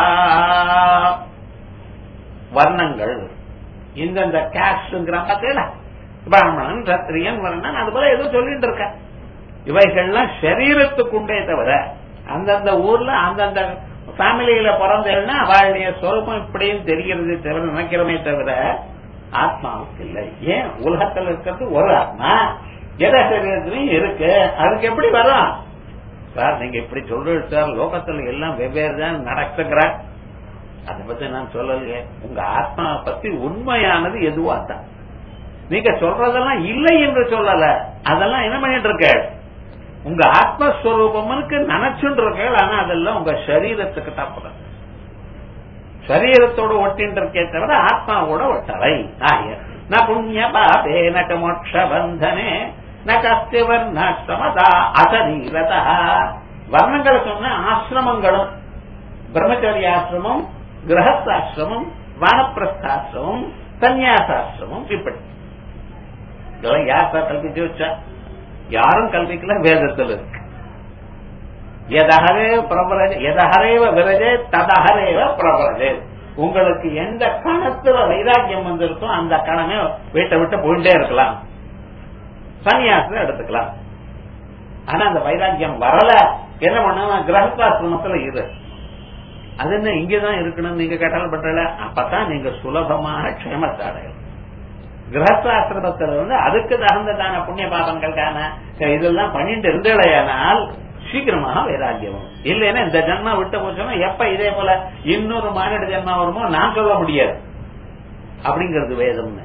வர்ணங்கள் இந்தந்த கேஸ்ட்ங்கிற பார்த்தீங்களா பிராமணன் சத்திரியன் வர்ணன் அது போல ஏதோ சொல்லிட்டு இருக்க இவைகள்லாம் சரீரத்துக்குண்டே தவிர அந்தந்த ஊர்ல அந்தந்த ஃபேமிலியில பிறந்தேன்னா அவளுடைய சொரூபம் இப்படியும் தெரிகிறது தவிர நினைக்கிறோமே தவிர ஆத்மாவுக்கு இல்லை ஏன் உலகத்தில் இருக்கிறது ஒரு ஆத்மா எத சரீரத்திலையும் இருக்கு அதுக்கு எப்படி வரும் சார் நீங்க இப்படி சொல்றது சார் லோகத்துல எல்லாம் வெவ்வேறு தான் நடக்குங்கிற அதை பத்தி நான் சொல்லலையே உங்க ஆத்மாவை பத்தி உண்மையானது எதுவா தான் நீங்க சொல்றதெல்லாம் இல்லை என்று சொல்லல அதெல்லாம் என்ன பண்ணிட்டு இருக்க உங்க ஆத்மஸ்வரூபம்னுக்கு நினைச்சுட்டு இருக்கீங்க ஆனா அதெல்லாம் உங்க சரீரத்துக்கு தப்புறது சரீரத்தோட ஒட்டின்னு இருக்கே தவிர ஆத்மாவோட ஒட்டலை ஆய ந புண்ணிய பாபே நக மோட்ச பந்தனே ந கஸ்தி வர்ணாசிரமதா அசரீரதா வர்ணங்களை சொன்ன ஆசிரமங்களும் பிரம்மச்சரிய ஆசிரமம் கிரகஸ்தாசிரமம் வானப்பிரஸ்தாசிரமம் சந்நியாசாசிரமம் இப்படி இதெல்லாம் யார் சார் கல்பிச்சு வச்சா யாரும் கல்விக்கல வேதத்தில் இருக்கு எதகரே பிரபலஜே எதகரேவ விரஜே ததகரேவ பிரபலஜே உங்களுக்கு எந்த கணத்துல வைராக்கியம் வந்திருக்கோ அந்த கணமே வீட்டை விட்டு போயிட்டே இருக்கலாம் சன்னியாசத்தை எடுத்துக்கலாம் ஆனா அந்த வைராக்கியம் வரல என்ன பண்ண கிரகஸ்தாசிரமத்துல இரு அது என்ன இங்கதான் இருக்கணும் நீங்க கேட்டாலும் பண்றல அப்பதான் நீங்க சுலபமாக க்ஷேமத்தை அடையலாம் கிரகஸ்தாசிரமத்தில் வந்து அதுக்கு தகுந்ததான புண்ணிய பாபங்களுக்கான இதெல்லாம் பண்ணிட்டு இருந்தேனால் சீக்கிரமாக வைராக்கியம் வரும் இல்லைன்னா இந்த ஜென்மா விட்டு போச்சோம்னா எப்ப இதே போல இன்னொரு மானிட ஜென்மா வருமோ நான் சொல்ல முடியாது அப்படிங்கிறது வேதம்னு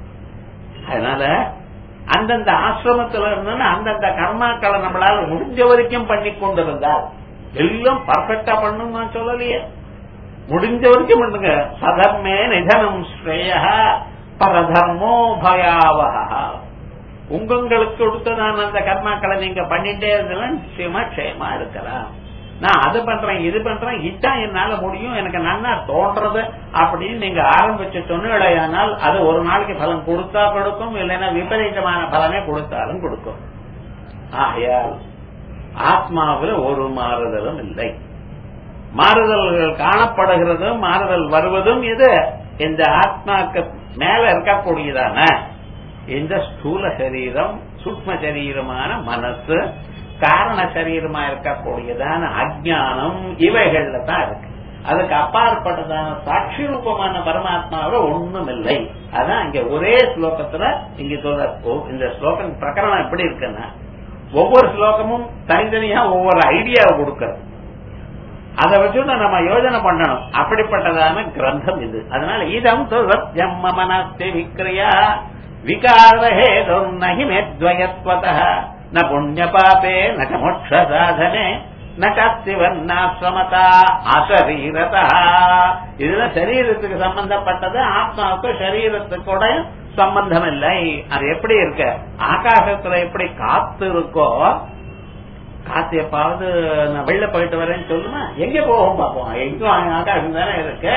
அதனால அந்தந்த ஆசிரமத்துல இருந்தோம்னா அந்தந்த கர்மாக்களை நம்மளால முடிஞ்ச வரைக்கும் பண்ணி கொண்டிருந்தால் எல்லாம் பர்ஃபெக்டா பண்ணும் நான் சொல்லலையே முடிஞ்ச வரைக்கும் பண்ணுங்க சதர்மே நிதனம் ஸ்ரேய பரதர்மோ பயாவகா உங்களுக்கு கொடுத்ததான அந்த கர்மாக்களை நீங்க பண்ணிட்டே இருந்தாலும் நிச்சயமா க்ஷேமா இருக்கலாம் நான் அது பண்றேன் இது பண்றேன் இதான் என்னால முடியும் எனக்கு நன்னா தோன்றது அப்படின்னு நீங்க ஆரம்பிச்சு சொன்னால் அது ஒரு நாளைக்கு பலன் கொடுத்தா கொடுக்கும் இல்லைன்னா விபரீதமான பலனை கொடுத்தாலும் கொடுக்கும் ஆகையால் ஆத்மாவில் ஒரு மாறுதலும் இல்லை மாறுதல்கள் காணப்படுகிறதும் மாறுதல் வருவதும் இது இந்த ஆத்மாக்கு மேல இருக்கக்கூடியதான இந்த ஸ்தூல சரீரம் சூக்ம சரீரமான மனசு காரண சரீரமா இருக்கக்கூடியதான அஜானம் இவைகள்ல தான் இருக்கு அதுக்கு அப்பாற்பட்டதான சாட்சி ரூபமான பரமாத்மாவை ஒண்ணும் இல்லை அதான் இங்க ஒரே ஸ்லோகத்துல இங்க சொல்ற இந்த ஸ்லோகம் பிரகரணம் எப்படி இருக்குன்னா ஒவ்வொரு ஸ்லோகமும் தனித்தனியா ஒவ்வொரு ஐடியாவை கொடுக்கறது அதை வச்சுட்டு நம்ம யோஜனை பண்ணணும் அப்படிப்பட்டதான கிரந்தம் இது அதனால இதம் சத்தியம் மனஸ்தி விக்ரியா விகாரஹேதோ நகி மேத்வயத்வத ந புண்ணிய பாபே ந மோட்ச சாதனே நசிவன்னாசிரமதா அசரீரதா இதுல சரீரத்துக்கு சம்பந்தப்பட்டது ஆத்மாவுக்கு சரீரத்துக்கூட சம்பந்தம் இல்லை அது எப்படி இருக்க ஆகாசத்துல எப்படி காத்து இருக்கோ காத்து எப்பாவது நான் வெளில போயிட்டு வரேன்னு சொல்லுமா எங்க போவோம் பார்ப்போம் எங்கும் ஆகாசம் தானே இருக்கு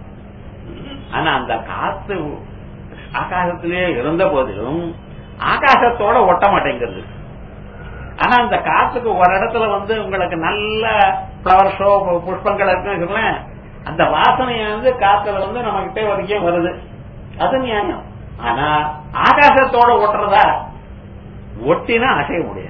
ஆனா அந்த காத்து ஆகாசத்திலேயே இருந்த போதிலும் ஆகாசத்தோட ஒட்ட மாட்டேங்கிறது ஆனா அந்த காத்துக்கு ஒரு இடத்துல வந்து உங்களுக்கு நல்ல பிளவர் ஷோ புஷ்பங்கள் இருக்குன்னு அந்த வாசனைய வந்து காத்துல வந்து நம்ம கிட்டே வரைக்கும் வருது அது நியாயம் ஆனா ஆகாசத்தோட ஒட்டுறதா ஒட்டினா அசைய முடியாது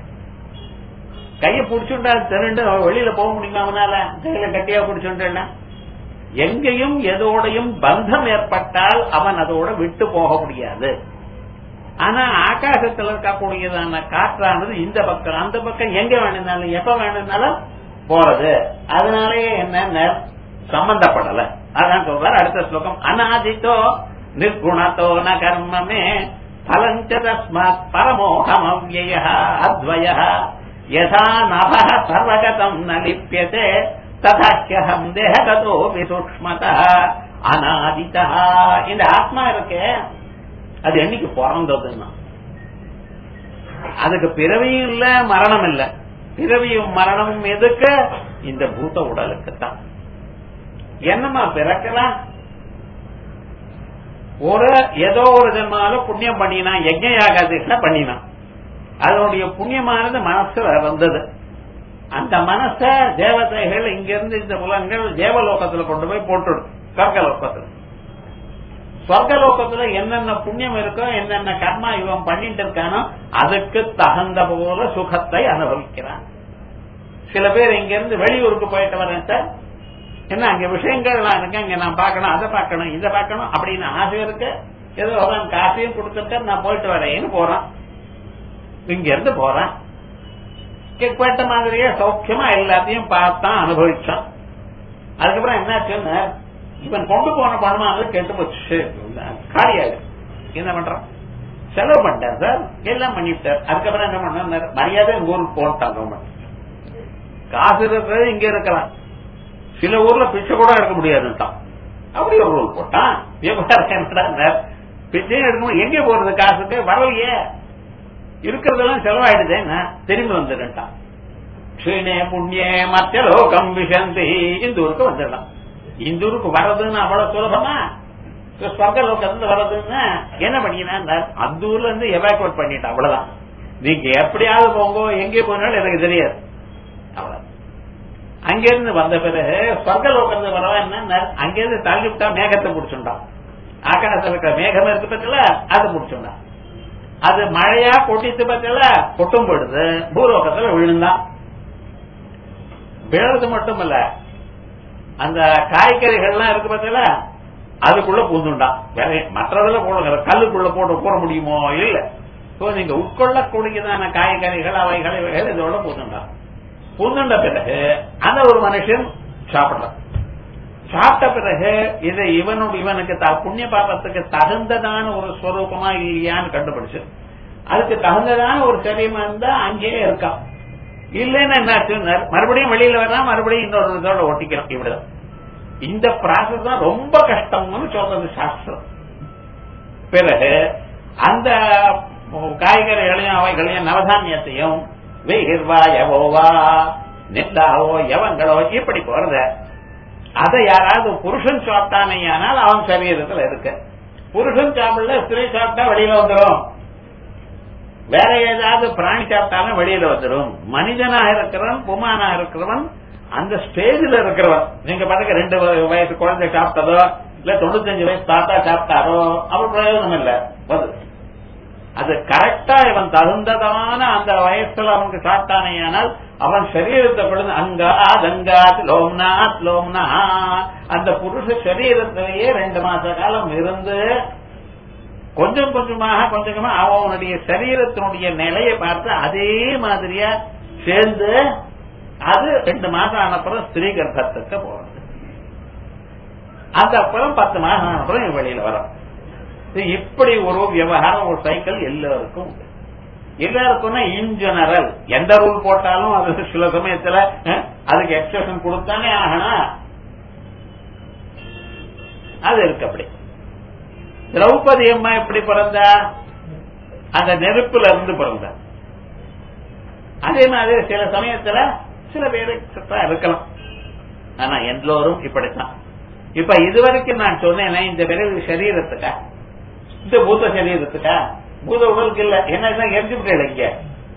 கைய புடிச்சுட்டா திரண்டு வெளியில போக முடியுமா அவனால கையில கட்டியா புடிச்சுட்டா எங்கேயும் எதோடையும் பந்தம் ஏற்பட்டால் அவன் அதோட விட்டு போக முடியாது ஆனா ஆகாசத்தில் இருக்கக்கூடியதான காற்றானது இந்த பக்கம் அந்த பக்கம் எங்க வேணும்னாலும் எப்ப வேணும்னாலும் போறது அதனாலேயே என்ன சம்பந்தப்படல அதான் சொல்றாரு அடுத்த ஸ்லோகம் அநாதித்தோ நிர்குணத்தோ ந கர்மமே பலஞ்ச தஸ்மாத் பரமோகம் அவ்வய அத்வய யதா நப சர்வகதம் ந லிப்பியதே ததாக்கியம் தேகதோ விசூக்மத அநாதிதா இந்த ஆத்மா இருக்கே அது என்னைக்கு பிறந்ததுன்னா அதுக்கு பிறவியும் இல்ல மரணம் இல்ல பிறவியும் மரணமும் எதுக்கு இந்த பூத உடலுக்கு தான் என்னமா பிறக்கலாம் ஒரு ஏதோ ஒரு ஜென்மால புண்ணியம் பண்ணினான் யஜ்ஞ யாகாதிகளை பண்ணினான் அதனுடைய புண்ணியமானது மனசுல வந்தது அந்த மனச தேவதைகள் இங்கிருந்து இந்த புலங்கள் தேவலோகத்துல கொண்டு போய் போட்டுடும் சொர்க்கலோகத்துல சொர்க்கலோகத்துல என்னென்ன புண்ணியம் இருக்கோ என்னென்ன கர்மா இவன் பண்ணிட்டு இருக்கானோ அதுக்கு தகுந்த போல சுகத்தை அனுபவிக்கிறான் சில பேர் இங்க இருந்து வெளியூருக்கு போயிட்டு வரேன் சார் என்ன அங்க விஷயங்கள்லாம் இருக்கு அங்க நான் பார்க்கணும் அதை பார்க்கணும் இதை பார்க்கணும் அப்படின்னு ஆசை இருக்கு ஏதோ அவன் காசையும் கொடுத்துருக்க நான் போயிட்டு வரேன்னு போறான் இங்க இருந்து போறான் கேட்ட மாதிரியே சௌக்கியமா எல்லாத்தையும் பார்த்தான் அனுபவிச்சான் அதுக்கப்புறம் என்னாச்சுன்னு இவன் கொண்டு போன பணமானது கெட்டு போச்சு காலியாடு என்ன பண்றான் செலவு பண்ணிட்டேன் சார் எல்லாம் பண்ணிவிட்டார் அதுக்கப்புறம் என்ன பண்ணார் மரியாதை ஊருக்கு போட்டான் கவர்மெண்ட் காசு இருக்கிறது இங்க இருக்கலாம் சில ஊர்ல பிச்சை கூட எடுக்க முடியாதுட்டான் அப்படி ஒரு ரூல் போட்டான் வியாபாரம் என்னடா பிச்சை எடுக்கணும் எங்க போறது காசுக்கு வரலையே இருக்கிறதெல்லாம் செலவாயிடுதே திரும்பி வந்துட்டான் க்ஷீணே புண்ணியே மத்திய லோகம் விஷந்தி இந்த ஊருக்கு வந்துடலாம் இந்த ஊருக்கு வர்றதுன்னு அவ்வளவு சுலபமா ஸ்வர்க லோகத்துல வர்றதுன்னு என்ன பண்ணினா அந்த ஊர்ல இருந்து எவாக்குவேட் பண்ணிட்டான் அவ்வளவுதான் நீங்க எப்படியாவது போங்க எங்கே போனாலும் எனக்கு தெரியாது அவ்வளவு அங்கிருந்து வந்த பிறகு ஸ்வர்க லோகத்துல வரவா என்ன அங்கிருந்து தள்ளி விட்டா மேகத்தை முடிச்சுட்டான் ஆகாசத்துல இருக்கிற மேகம் இருக்கு பத்தில அது முடிச்சுட்டான் அது மழையா கொட்டித்து பத்தில கொட்டும் போடுது பூலோகத்துல விழுந்தான் விழுறது மட்டும் இல்ல அந்த காய்கறிகள்லாம் இருக்கு பத்தில அதுக்குள்ள பூந்துண்டான் வேற மற்றதுல போடுங்க கல்லுக்குள்ள போட்டு போட முடியுமோ இல்ல நீங்க உட்கொள்ளக்கூடியதான காய்கறிகள் அவைகள் இவைகள் இதோட பூந்துண்டான் புந்துண்ட பிறகு அந்த ஒரு மனுஷன் சாப்பிடுறான் சாப்பிட்ட பிறகு இது இவனுடைய இவனுக்கு த- புண்ணிய பாபத்துக்கு தகுந்ததான ஒரு ஸ்வரூபமா இல்லையான்னு கண்டுபிடிச்சு அதுக்கு தகுந்ததான ஒரு சரியமா இருந்தா அங்கேயே இருக்கான் இல்லைன்னா என்னாச்சு மறுபடியும் வெளியில வர்றான் மறுபடியும் இன்னொரு இதோட ஒட்டிக்கிறோம் இப்படிதான் இந்த ப்ராசஸ் தான் ரொம்ப கஷ்டம்னு சொல்றது சாஸ்திரம் பிறகு அந்த காய்கறிகளையும் அவைகளையும் நவதானியத்தையும் வெயிர்வா எவோவா நெல்லாவோ எவங்களோ இப்படி போறத அதை யாராவது புருஷன் சாப்பிட்டானேயானால் அவன் சரீரத்தில் இருக்கு புருஷன் சாப்பிடல ஸ்திரீ சாப்பிட்டா வெளியில வந்துடும் வேற ஏதாவது பிராணி சாப்பிட்டாலும் வெளியில வந்துடும் மனிதனாக இருக்கிறவன் புமானா இருக்கிறவன் அந்த ஸ்டேஜில் இருக்கிறவன் நீங்க பாருங்க ரெண்டு வ- வயசு குழந்தை சாப்பிட்டதோ இல்ல தொண்ணூத்தஞ்சு வயசு தாத்தா சாப்பிட்டாரோ அவர் பிரயோஜனம் இல்ல வருது அது கரெக்டா இவன் தகுந்ததான அந்த வயசுல அவனுக்கு சாப்பிட்டானேயானால் அவன் சரீரத்தை பொழுது அங்காத் அங்காத் லோம்நாத் லோம்னா அந்த புருஷ சரீரத்திலேயே ரெண்டு மாச காலம் இருந்து கொஞ்சம் கொஞ்சமாக கொஞ்சம் கொஞ்சமா அவனுடைய சரீரத்தினுடைய நிலையை பார்த்து அதே மாதிரியா சேர்ந்து அது ரெண்டு மாசம் ஆனப்புறம் ஸ்திரீ கர்ப்பத்துக்கு போறது அந்த அப்புறம் பத்து மாசம் ஆனப்புறம் இவன் வெளியில வரும் இது இப்படி ஒரு விவகாரம் ஒரு சைக்கிள் எல்லாருக்கும் உண்டு. எல்லாருக்கும்னா இன் ஜெனரல் எந்த ரூல் போட்டாலும் அது சில சமயத்துல அஹ், அதுக்கு எக்ஸப்ஷன் கொடுத்தானே ஆகணும் அது இருக்கு அப்படி திரௌபதி அம்மா எப்படி பிறந்தா அந்த நெருப்புல இருந்து பிறந்தா அதே மாதிரி சில சமயத்துல சில பேருக்கு தான் இருக்கலாம் ஆனா எல்லோரும் இப்படித்தான் இப்ப இதுவரைக்கும் நான் சொன்னேன் இந்த பிறகு சரீரத்துக்கா இந்த பூத சரீரத்துக்கா பூத உடலுக்கு இல்ல என்ன எரிஞ்சு விட்டு இங்க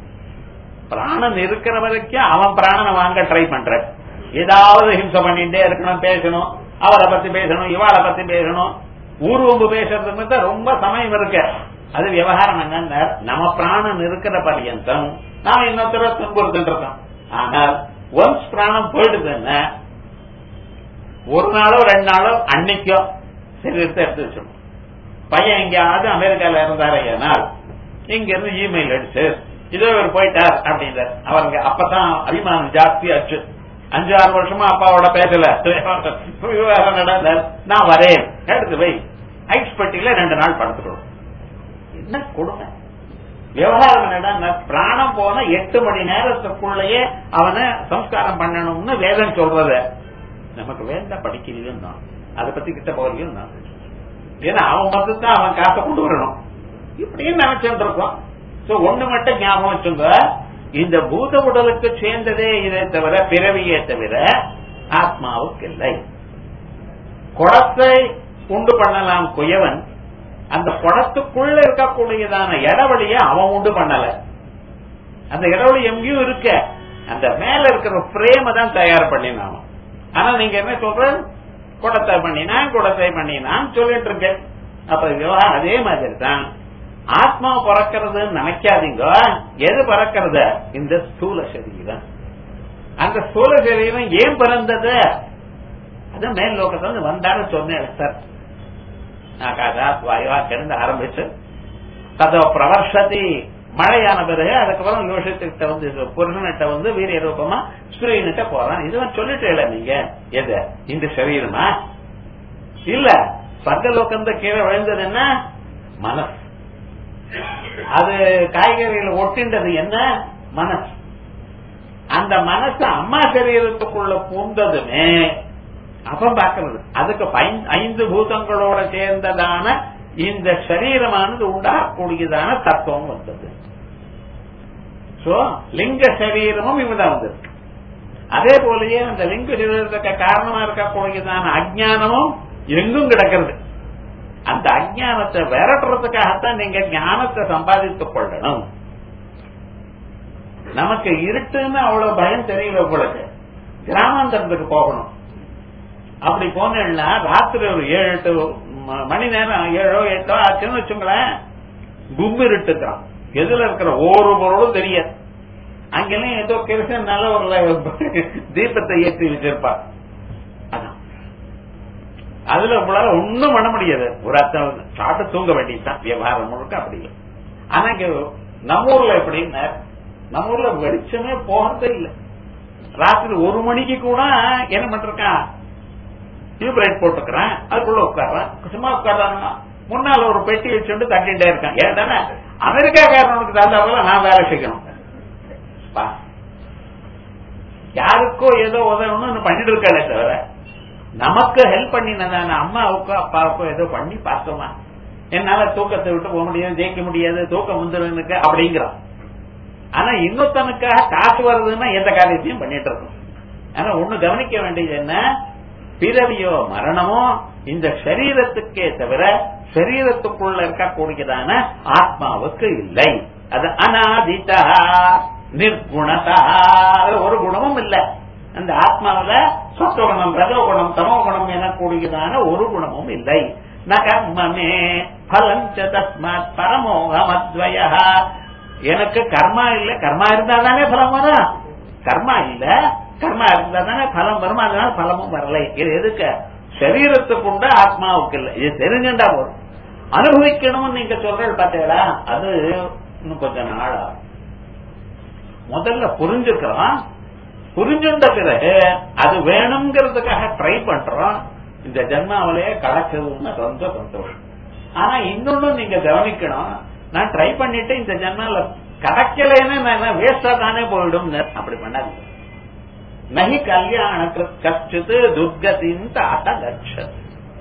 பிராணன் இருக்கிற வரைக்கும் அவன் பிராணனை வாங்க ட்ரை பண்ற ஏதாவது ஹிம்சை பண்ணிட்டே இருக்கணும் பேசணும் அவரை பத்தி பேசணும் இவாளை பத்தி பேசணும் ஊர்வம்பு பேசுறதுக்கு தான் ரொம்ப சமயம் இருக்கு அது விவகாரம் என்னன்னா நம்ம பிராணன் இருக்கிற பர்யந்தம் நாம இன்னொருத்தர துன்புறுத்திட்டு இருக்கோம் ஆனால் ஒன்ஸ் பிராணம் போயிடுதுன்னா ஒரு நாளோ ரெண்டு நாளோ அன்னைக்கோ சரீரத்தை எடுத்து வச்சிடணும் பையன் எங்கேயாவது அமெரிக்கால இருந்தாரு ஏனால் இங்க இருந்து இமெயில் அடிச்சு இதோ இவர் போயிட்டார் அப்படின்றார் அவருக்கு அப்பதான் அபிமானம் ஜாஸ்தி ஆச்சு அஞ்சு ஆறு வருஷமா அப்பாவோட பேசல விவகாரம் நடந்தார் நான் வரேன் எடுத்து வை ஐஸ் பெட்டியில ரெண்டு நாள் படுத்துக்கணும் என்ன கொடுமை விவகாரம் என்னடா பிராணம் போன எட்டு மணி நேரத்துக்குள்ளேயே அவனை சம்ஸ்காரம் பண்ணணும்னு வேதம் சொல்றது நமக்கு வேண்டாம் படிக்கிறீங்க தான் அதை பத்தி கிட்ட போறீங்க தான் ஏன்னா அவன் வந்து தான் அவன் காசை கொண்டு வரணும் இப்படின்னு நினைச்சுட்டு இருக்கோம் சோ ஒண்ணு மட்டும் ஞாபகம் வச்சுங்க இந்த பூத உடலுக்கு சேர்ந்ததே இதை தவிர பிறவியே தவிர ஆத்மாவுக்கு இல்லை குடத்தை உண்டு பண்ணலாம் குயவன் அந்த குடத்துக்குள்ள இருக்கக்கூடியதான இடவழிய அவன் உண்டு பண்ணல அந்த இடவழி எங்கேயும் இருக்க அந்த மேல இருக்கிற பிரேம தான் தயார் பண்ணினான் ஆனா நீங்க என்ன சொல்ற குடத்தை பண்ணினான் குடத்தை பண்ணினான் சொல்லிட்டு இருக்க அப்ப விவகாரம் அதே மாதிரி தான் ஆத்மா பிறக்கிறதுன்னு நினைக்காதீங்க எது பிறக்கிறது இந்த ஸ்தூல சரீரம் அந்த ஸ்தூல சரீரம் ஏன் பிறந்தது அது மேல் லோகத்துல வந்தாரு சொன்னேன் சார் ஆகாதாத் வாயுவா கிடந்து ஆரம்பிச்சு ததோ பிரவர்ஷதி மழையான பிறகு அதுக்கப்புறம் யோசித்துக்கிட்ட வந்து புருஷன்கிட்ட வந்து வீரிய ரூபமா ஸ்திரீன்கிட்ட போறான் இதுவன் சொல்லிட்டு இல்ல நீங்க எது இந்த சரீரமா இல்ல சர்க்கலோகம் கீழே விழுந்தது என்ன மனசு அது காய்கறிகளை ஒட்டின்றது என்ன மனசு அந்த மனசு அம்மா சரீரத்துக்குள்ள பூந்ததுமே அப்ப பாக்குறது அதுக்கு பைன்- ஐந்து பூதங்களோட சேர்ந்ததான இந்த சரீரமானது உண்டாகக்கூடியதான தத்துவம் வந்தது சோ லிங்க சரீரமும் இவதான் வந்திருக்கு அதே போலயே அந்த லிங்க சரீரத்துக்கு காரணமா இருக்கக்கூடியதான அஜ்ஞானமும் எங்கும் கிடக்கிறது அந்த அஜ்ஞானத்தை விரட்டுறதுக்காகத்தான் நீங்க ஞானத்தை சம்பாதித்துக் கொள்ளணும் நமக்கு இருட்டுன்னு அவ்வளவு பயம் தெரியல உங்களுக்கு கிராமாந்தரத்துக்கு போகணும் அப்படி போனேன்னா ராத்திரி ஒரு ஏழு எட்டு ம- மணி நேரம் ஏழோ எட்டோ ஆச்சுன்னு வச்சுங்களேன் கும்மி இருட்டுக்கிறான் எதுல இருக்கிற ஒரு பொருளும் தெரியாது அங்கெல்லாம் ஏதோ கிருஷ்ணனால ஒரு ல- தீபத்தை ஏற்றி வச்சிருப்பார் அதான் அதுல உங்களால ஒண்ணும் பண்ண முடியாது ஒரு அர்த்தம் சாப்பிட்டு தூங்க வேண்டியதுதான் வியாபாரம் முழுக்க அப்படி இல்லை. ஆனா இங்க நம்ம ஊர்ல எப்படின்னா நம்ம ஊர்ல வெளிச்சமே போகிறதே இல்லை ராத்திரி ஒரு மணிக்கு கூட என்ன பண்ணிருக்கான் டியூப் லைட் போட்டுக்கிறான் அதுக்குள்ள உட்கார்றான் சும்மா உட்கார்றாங்க முன்னால ஒரு பெட்டி வச்சுட்டு தட்டிட்டே இருக்கான் ஏன் தானே அமெரிக்காக்காரனுக்கு தந்தாப்புல நான் வேலை செய்யணும் பா. யாருக்கோ ஏதோ உதவணும்னு பண்ணிட்டு இருக்காளே தவிர நமக்கு ஹெல்ப் பண்ணினதான அம்மாவுக்கோ அப்பாவுக்கோ ஏதோ பண்ணி பார்த்தோமா என்னால தூக்கத்தை விட்டு போக முடியாது ஜெயிக்க முடியாது தூக்கம் வந்துருக்கு அப்படிங்கிறான் ஆனா இன்னொருத்தனுக்காக காசு வருதுன்னா எந்த காரியத்தையும் பண்ணிட்டு இருக்கும் ஆனா ஒண்ணு கவனிக்க வேண்டியது என்ன பிறவியோ மரணமோ இந்த சரீரத்துக்கே தவிர சரீரத்துக்குள்ள இருக்கக்கூடியதான ஆத்மாவுக்கு இல்லை அது அனாதிதா நிர்குணதா அதுல ஒரு குணமும் இல்ல அந்த ஆத்மாவில சத்துவகுணம் ரஜோகுணம் தமோகுணம் எனக்கூடியதான ஒரு குணமும் இல்லை ந கர்மமே பலஞ்ச தஸ்மாத் பரமோகமத்வய எனக்கு கர்மா இல்ல கர்மா இருந்தா தானே பலம் வரும் கர்மா இல்ல கர்மா இருந்தா தானே பலம் வரும் அதனால பலமும் வரலை இது எதுக்கு சரீரத்துக்குண்ட ஆத்மாவுக்கு இல்ல இது தெரிஞ்சுட்டா போதும் அனுபவிக்கணும்னு நீங்க சொல்றது பார்த்தீங்களா அது இன்னும் கொஞ்சம் நாள் ஆகும் முதல்ல புரிஞ்சுக்கிறோம் புரிஞ்சுட்ட பிறகு அது வேணுங்கிறதுக்காக ட்ரை பண்றோம் இந்த ஜென்மாவிலேயே கலக்குதுன்னு ரொம்ப சந்தோஷம் ஆனா இன்னொன்னு நீங்க கவனிக்கணும் நான் ட்ரை பண்ணிட்டு இந்த ஜென்மால கிடைக்கலன்னு நான் வேஸ்டா தானே போயிடும் அப்படி பண்ணாது நகி கல்யாண கஷ்டித்து துர்கத்தின் தாத்த கட்சது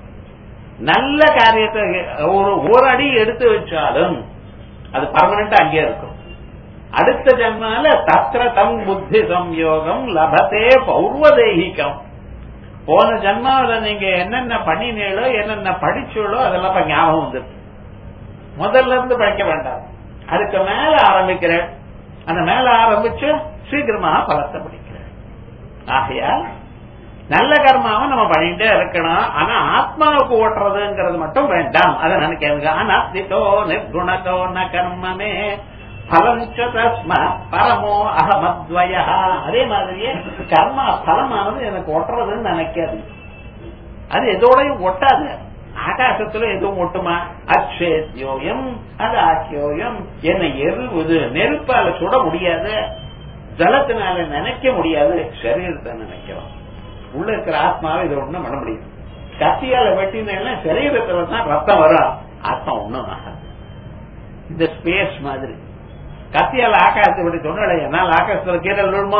நல்ல காரியத்தை ஒரு ஒரு அடி எடுத்து வச்சாலும் அது பர்மனண்டா அங்கே இருக்கும் அடுத்த ஜன்மால தத்திர தம் புத்தி சம்யோகம் லபத்தே பௌர்வதேகிகம் போன ஜன்மாவில நீங்க என்னென்ன பண்ணினீங்களோ என்னென்ன படிச்சீங்களோ அதெல்லாம் இப்ப ஞாபகம் வந்துருக்கு முதல்ல இருந்து படிக்க வேண்டாம் அதுக்கு மேல ஆரம்பிக்கிறேன் அந்த மேல ஆரம்பிச்சு சீக்கிரமா பலத்தை படிக்கிறேன் ஆகையால் நல்ல கர்மாவை நம்ம பண்ணிட்டே இருக்கணும் ஆனா ஆத்மாவுக்கு ஓட்டுறதுங்கிறது மட்டும் வேண்டாம் அதை நினைக்காதுங்க அனாஸ்திதோ நிர்குணதோ ந கர்மமே பலஞ்ச தஸ்மா பரமோ அகமத்வய அதே மாதிரியே கர்மா பலமானது எனக்கு ஒட்டுறதுன்னு நினைக்காது அது எதோடையும் ஒட்டாது ஆகாசத்துல எதுவும் ஒட்டுமா அக்ஷேத்யோயம் அது ஆக்கியோயம் என்னை எருவது நெருப்பால சுட முடியாது ஜலத்தினால நினைக்க முடியாது சரீரத்தை நினைக்கிறோம் உள்ள இருக்கிற ஆத்மாவை இதை ஒண்ணும் பண்ண முடியும் கத்தியால வெட்டினா சரீரத்துல தான் ரத்தம் வரும் ஆத்மா ஒண்ணும் ஆகாது இந்த ஸ்பேஸ் மாதிரி கத்தியால ஆகாசத்தை விட்டு சொன்னால என்னால் ஆகாசத்துல கீழே விழுமா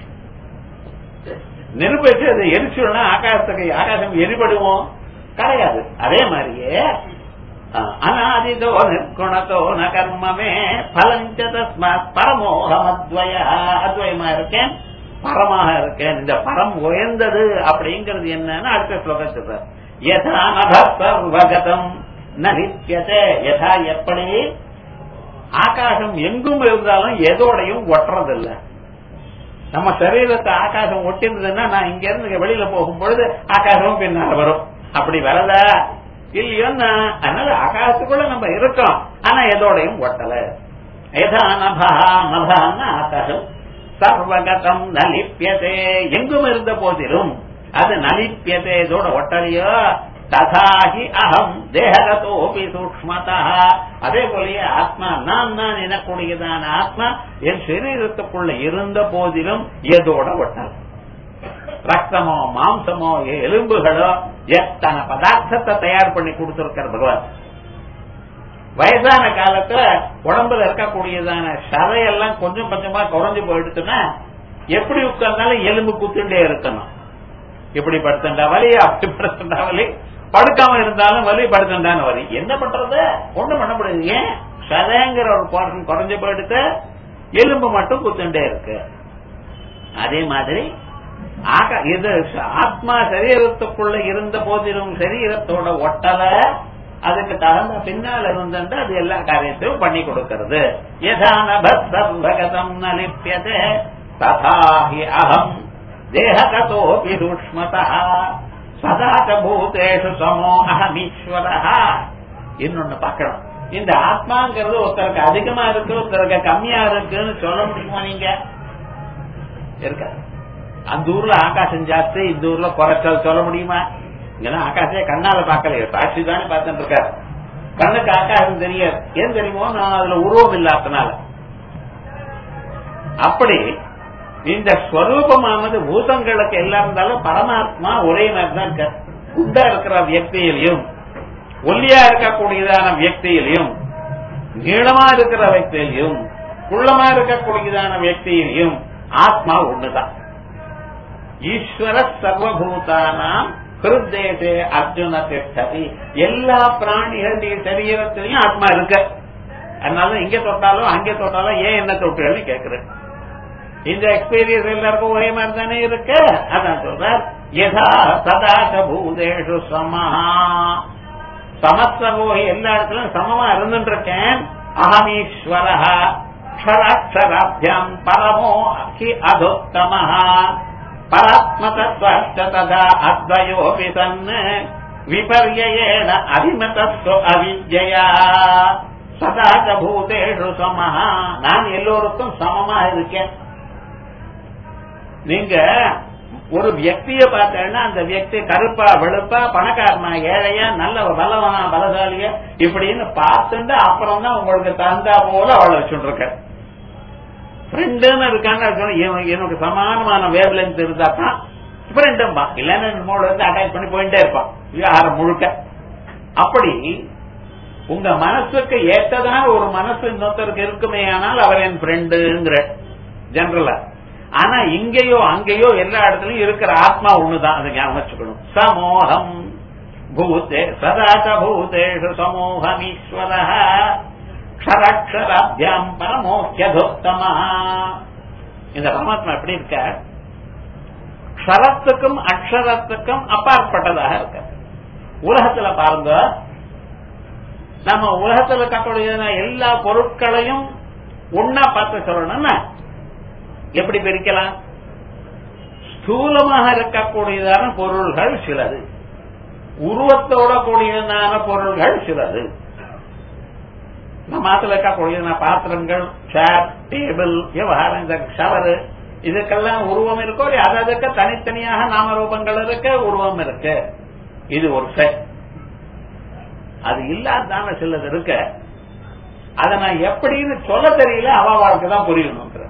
நெருப்பு வச்சு அதை எரிச்சுடனா ஆகாசத்துக்கு ஆகாசம் எரிபடுவோம் கிடையாது அதே மாதிரியே அனாதிதோ நிர்குணத்தோ ந கர்மமே பலஞ்ச தஸ்மாத் பரமோகமத்வய அத்வயமா இருக்கேன் பரமாக இருக்கேன் இந்த பரம் உயர்ந்தது அப்படிங்கிறது என்னன்னு அடுத்த ஸ்லோகத்துல யதா நபர்வகதம் நித்தியதே யதா எப்படி ஆகாசம் எங்கும் இருந்தாலும் எதோடையும் ஒட்டுறதில்லை நம்ம சரீரத்தை ஆகாசம் ஒட்டிருந்ததுன்னா நான் இங்க இருந்து வெளியில போகும் பொழுது ஆகாசமும் பின்னால வரும் அப்படி வரல இல்லையோன்னா அதனால ஆகாசத்துக்குள்ள நம்ம இருக்கோம் ஆனா எதோடையும் ஒட்டல எதா நபா நபான்னா ஆகாசம் சர்வகதம் நலிப்பியதே எங்கும் இருந்த போதிலும் அது நலிப்பியதே இதோட ஒட்டலையோ ததாகி அகம் தேகதோபி சூக்மதா அதே போலயே ஆத்மா நான் நான் எனக்கூடியதான ஆத்மா என் சரீரத்துக்குள்ள இருந்த போதிலும் எதோட ஒட்டல் ரத்தமோ மாம்சமோ எலும்புகளோ எத்தனை பதார்த்தத்தை தயார் பண்ணி கொடுத்திருக்கிற பகவான் வயசான காலத்துல உடம்புல இருக்கக்கூடியதான சதையெல்லாம் கொஞ்சம் கொஞ்சமா குறைஞ்சு போயிடுச்சுன்னா எப்படி உட்கார்ந்தாலும் எலும்பு குத்துண்டே இருக்கணும் இப்படி படுத்துண்டா வலி அப்படி படுத்துண்டா வலி படுக்காம இருந்தாலும் வலி படுத்துண்டான வலி என்ன பண்றது ஒண்ணும் பண்ண முடியாது ஏன் சதைங்கிற ஒரு போர்ஷன் குறைஞ்சு போயிடுத்து எலும்பு மட்டும் குத்துண்டே இருக்கு அதே மாதிரி ஆக- இது ஆத்மா சரீரத்துக்குள்ள இருந்த போதிலும் சரீரத்தோட ஒட்டல அதுக்கு தகுந்த பின்னால் இருந்துட்டு அது எல்லா காரியத்தையும் பண்ணி கொடுக்கிறது யதானபகதம் நலிப்பியதே ததாஹி அகம் தேககதோபி சூக்மதா சதாச்ச பூதேஷு சமோ அகமீஸ்வர இன்னொன்னு பார்க்கணும் இந்த ஆத்மாங்கிறது ஒருத்தருக்கு அதிகமா இருக்கு ஒருத்தருக்கு கம்மியா இருக்குன்னு சொல்ல முடியுமா நீங்க இருக்காது அந்த ஊர்ல ஆகாசம் ஜாஸ்தி இந்த ஊர்ல குறைச்சல் சொல்ல முடியுமா இங்கதான் ஆகாசே கண்ணால பார்க்கல சாட்சி தானே பார்த்துட்டு இருக்காரு கண்ணுக்கு ஆகாசம் தெரியாது ஏன் தெரியுமோ நான் அதுல உருவம் இல்லாதனால அப்படி இந்த ஸ்வரூபமானது பூதங்களுக்கு எல்லாம் இருந்தாலும் பரமாத்மா ஒரே மாதிரி தான் இருக்க குண்டா இருக்கிற வியக்தியிலையும் ஒல்லியா இருக்கக்கூடியதான வியக்தியிலையும் நீளமா இருக்கிற வியக்தியிலையும் குள்ளமா இருக்கக்கூடியதான வியக்தியிலையும் ஆத்மா ஒண்ணுதான் ஈஸ்வர சர்வபூதானாம் ஹிருதேசே அர்ஜுன திஷ்டதி எல்லா பிராணிகளுடைய சரீரத்திலையும் ஆத்மா இருக்கு அதனால இங்க தொட்டாலும் அங்கே தொட்டாலும் ஏன் என்ன தொட்டுகள்னு கேக்குறேன் இந்த எக்ஸ்பீரியன்ஸ் எல்லாருக்கும் ஒரே மாதிரி தானே இருக்கு அதான் சொல்றார் யதா சதாச பூதேஷு சமஹா சமஸ்தபோகி எல்லா இடத்துலயும் சமமா இருந்துட்டு இருக்கேன் அகமீஸ்வரஹ க்ஷராட்சராபியாம் பரமோ ஹி அதோத்தமஹா பராத்மதத்வஷ்ட ததா அத்வயோபி சன் விபர்யேன அபிமதஸ்வ அவித்யா சதாச பூதேஷு சமஹா நான் எல்லோருக்கும் சமமா இருக்கேன் நீங்க ஒரு வியக்திய பார்த்தேன்னா அந்த வியக்தி கருப்பா வெளுப்பா பணக்காரனா ஏழையா நல்ல பலவனா பலசாலிய இப்படின்னு பார்த்துட்டு அப்புறம் தான் உங்களுக்கு தந்தா போல அவளை வச்சுட்டு இருக்க ஃப்ரெண்டுன்னு இருக்காங்க எனக்கு சமானமான வேவ் லென்த் இருந்தா தான் ஃப்ரெண்டும்பா இல்லைன்னு மூணு வந்து அட்டாச் பண்ணி போயிட்டே இருப்பான் விவகாரம் முழுக்க அப்படி உங்க மனசுக்கு ஏற்றதான ஒரு மனசு இன்னொருத்தருக்கு இருக்குமே ஆனால் அவர் என் ஃப்ரெண்டுங்கிற ஜெனரலா ஆனா இங்கேயோ அங்கேயோ எல்லா இடத்துலயும் இருக்கிற ஆத்மா ஒண்ணுதான் அதை ஞாபகம் வச்சுக்கணும் சமோகம் பூதே சதாச பூதேஷு சமோகம் ஈஸ்வர க்ஷரக்ஷராபியாம் பரமோக்கியதோத்தமா இந்த பரமாத்மா எப்படி இருக்க க்ஷரத்துக்கும் அக்ஷரத்துக்கும் அப்பாற்பட்டதாக இருக்க உலகத்துல பாருங்க நம்ம உலகத்துல இருக்கக்கூடிய எல்லா பொருட்களையும் ஒன்னா பார்த்து சொல்லணும்னா எப்படி பிரிக்கலாம் ஸ்தூலமாக இருக்கக்கூடியதான பொருள்கள் சிலது உருவத்தோட கூடியதான பொருள்கள் சிலது நம்ம மாத்துல இருக்கக்கூடியதான பாத்திரங்கள் சேர் டேபிள் விவகாரம் இந்த ஷவரு இதுக்கெல்லாம் உருவம் இருக்கோ அதற்கு தனித்தனியாக நாமரூபங்கள் இருக்கு உருவம் இருக்கு இது ஒரு செட் அது இல்லாதான சிலது இருக்க அதை நான் எப்படின்னு சொல்ல தெரியல அவ வாழ்க்கை தான் புரியணுங்கிற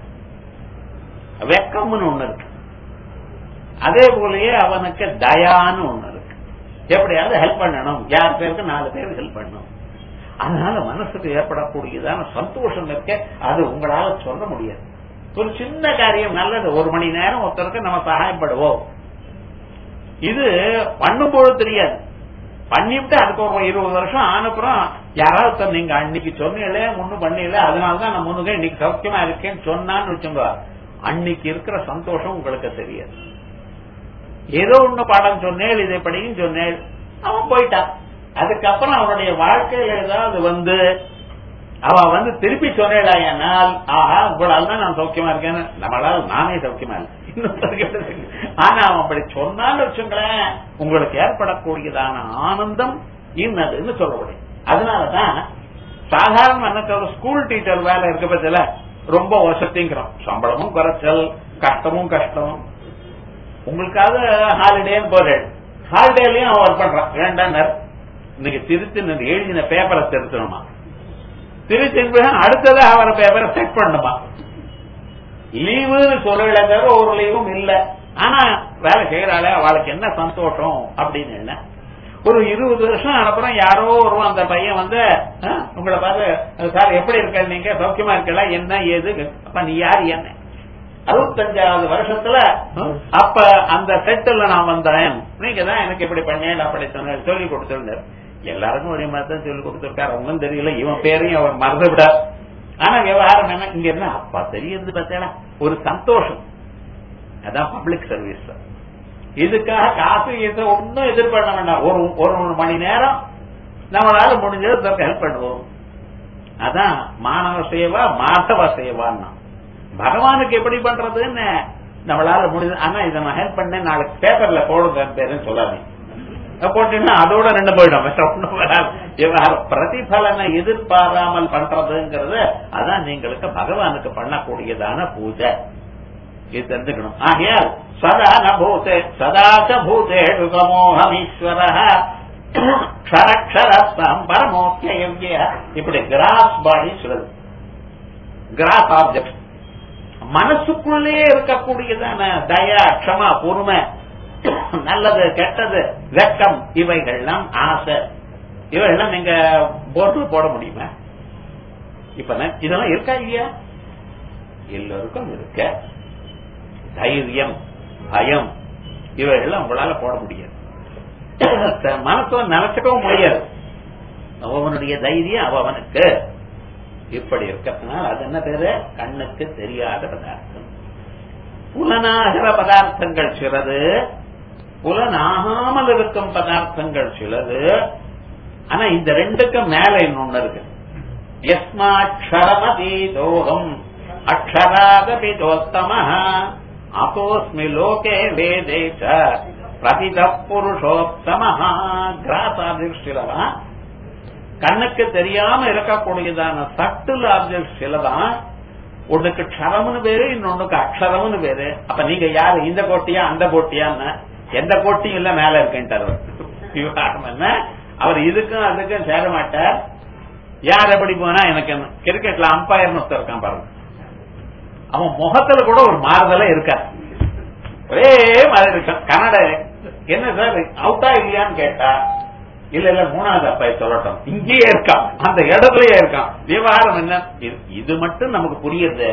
வெக்கம்னு ஒண்ணு இருக்கு அதே போலயே அவனுக்கு தயான்னு ஒண்ணு இருக்கு எப்படியாவது ஹெல்ப் பண்ணணும் யார் பேருக்கு நாலு பேருக்கு ஹெல்ப் பண்ணணும் அதனால மனசுக்கு ஏற்படக்கூடியதான சந்தோஷம் இருக்க அது உங்களால சொல்ல முடியாது ஒரு சின்ன காரியம் நல்லது ஒரு மணி நேரம் ஒருத்தருக்கு நம்ம சகாயப்படுவோம் இது பண்ணும்போது தெரியாது பண்ணிவிட்டு அதுக்கு ஒரு இருபது வருஷம் ஆனப்புறம் யாராவது நீங்க அன்னைக்கு சொன்னீங்களே முன்னு பண்ணீங்களே அதனாலதான் நான் முன்னுக்கு இன்னைக்கு சௌக்கியமா இருக்கேன்னு சொன்னான்னு வச்சுங்க அன்னைக்கு இருக்கிற சந்தோஷம் உங்களுக்கு தெரியாது ஏதோ ஒண்ணு பாடம் சொன்னேன் இதை படியும் சொன்னேன் அவன் போயிட்டான் அதுக்கப்புறம் அவனுடைய வாழ்க்கையில ஏதாவது வந்து அவ வந்து திருப்பி சொன்னால் ஆஹா உங்களால் தான் நான் சௌக்கியமா இருக்கேன்னு நம்மளால நானே சௌக்கியமா இல்லை ஆனா அவன் அப்படி சொன்னான்னு வச்சுங்களேன் உங்களுக்கு ஏற்படக்கூடியதான ஆனந்தம் இன்னதுன்னு சொல்ல முடியும் அதனாலதான் சாதாரண எனக்கு ஒரு ஸ்கூல் டீச்சர் வேலை இருக்க பட்சல ரொம்ப வசதிங்கிறோம் சம்பளமும் குறைச்சல் கஷ்டமும் கஷ்டம் உங்களுக்காக ஹாலிடேன்னு போறேன் ஹாலிடேலயும் அவன் ஒர்க் பண்றான் வேண்டாம் இன்னைக்கு திருத்தி எழுதின பேப்பரை திருத்தணுமா திருத்தி அடுத்ததா அவரை பேப்பரை செட் பண்ணுமா லீவுன்னு சொல்லல தவிர ஒரு லீவும் இல்ல ஆனா வேலை செய்யறாளே அவளுக்கு என்ன சந்தோஷம் அப்படின்னு என்ன ஒரு இருபது வருஷம் அப்புறம் யாரோ ஒரு அந்த பையன் வந்து உங்களை பார்த்து சார் எப்படி இருக்க நீங்க சௌக்கியமா இருக்கல என்ன ஏது அப்ப நீ யார் என்ன அறுபத்தஞ்சாவது வருஷத்துல அப்ப அந்த செட்டில் நான் வந்தேன் நீங்க தான் எனக்கு எப்படி பண்ணேன் அப்படி சொன்ன சொல்லி கொடுத்திருந்தார் எல்லாருக்கும் ஒரே மாதிரி தான் சொல்லி கொடுத்திருக்காரு அவங்களும் தெரியல இவன் பேரையும் அவர் மறந்து விடார் ஆனா விவகாரம் என்ன இங்க என்ன அப்பா தெரியுது பார்த்தேனா ஒரு சந்தோஷம் அதான் பப்ளிக் சர்வீஸ் இதுக்காக காசு இது ஒன்னும் எதிர்பார்க்க வேண்டாம் ஒரு ஒரு மணி நேரம் நம்மளால முடிஞ்சது ஹெல்ப் பண்ணுவோம் அதான் மாணவ சேவா மாதவ சேவான்னா பகவானுக்கு எப்படி பண்றதுன்னு நம்மளால முடிஞ்சது ஆனா இதை நான் ஹெல்ப் பண்ணேன் நாளைக்கு பேப்பர்ல போடுங்க பேருன்னு சொல்லாதீங்க போட்டீங்கன்னா அதோட ரெண்டு போயிடும் ஒன்றும் வராது விவகாரம் பிரதிபலனை எதிர்பாராமல் பண்றதுங்கிறது அதான் நீங்களுக்கு பகவானுக்கு பண்ணக்கூடியதான பூஜை இது தெரிஞ்சுக்கணும் ஆகையால் சதா நூதே சதாச்ச பூதே சமோகமீஸ்வர க்ஷரக்ஷரஸ்தாம் பரமோக்கிய இப்படி கிராஸ் பாடி சொல்லுது கிராஸ் ஆப்ஜெக்ட் மனசுக்குள்ளே இருக்கக்கூடியதான தயா க்ஷமா பொறுமை நல்லது கெட்டது வெக்கம் இவைகள்லாம் ஆசை இவைகள்லாம் நீங்க போர்டில் போட முடியுமா இப்ப நான் இதெல்லாம் இருக்கா இல்லையா எல்லோருக்கும் இருக்க தைரியம் பயம் இவைகள்லாம் உங்களால போட முடியாது மனசுல நினைச்சுக்கவும் முடியாது அவனுடைய தைரியம் அவனுக்கு இப்படி இருக்கிறதுனால அது என்ன பேரு கண்ணுக்கு தெரியாத பதார்த்தம் புலனாகிற பதார்த்தங்கள் சிலது புலனாகாமல் இருக்கும் பதார்த்தங்கள் சிலது ஆனா இந்த ரெண்டுக்கும் மேல இன்னொன்னு இருக்கு யஸ்மாட்சரமதீதோகம் அக்ஷராதபி தோத்தம அபோஸ்மி லோகே வேதே ச பிரதித புருஷோத்தம கிராசாதிர்ஷிலவா கண்ணுக்கு தெரியாம இருக்கக்கூடியதான சட்டுல ஆப்ஜெக்ட் சிலதான் ஒண்ணுக்கு க்ஷரம்னு பேரு இன்னொன்னுக்கு அக்ஷரம்னு பேரு அப்ப நீங்க யாரு இந்த கோட்டியா அந்த கோட்டியான்னு எந்த கோட்டியும் இல்ல மேல இருக்கேன்ட்டார் விவகாரம் என்ன அவர் இதுக்கும் அதுக்கும் சேர மாட்டார் யார் எப்படி போனா எனக்கு என்ன கிரிக்கெட்ல அம்பையர் ஒருத்தர் இருக்கான் பாருங்க அவன் முகத்துல கூட ஒரு மாறுதல இருக்கார் ஒரே மாதிரி இருக்கான் கன்னட என்ன சார் அவுட்டா இல்லையான்னு கேட்டா இல்ல இல்ல மூணாவது அப்பாய் சொல்லட்டும் இங்கேயே இருக்கான் அந்த இடத்துலயே இருக்கான் விவகாரம் என்ன இது மட்டும் நமக்கு புரியுது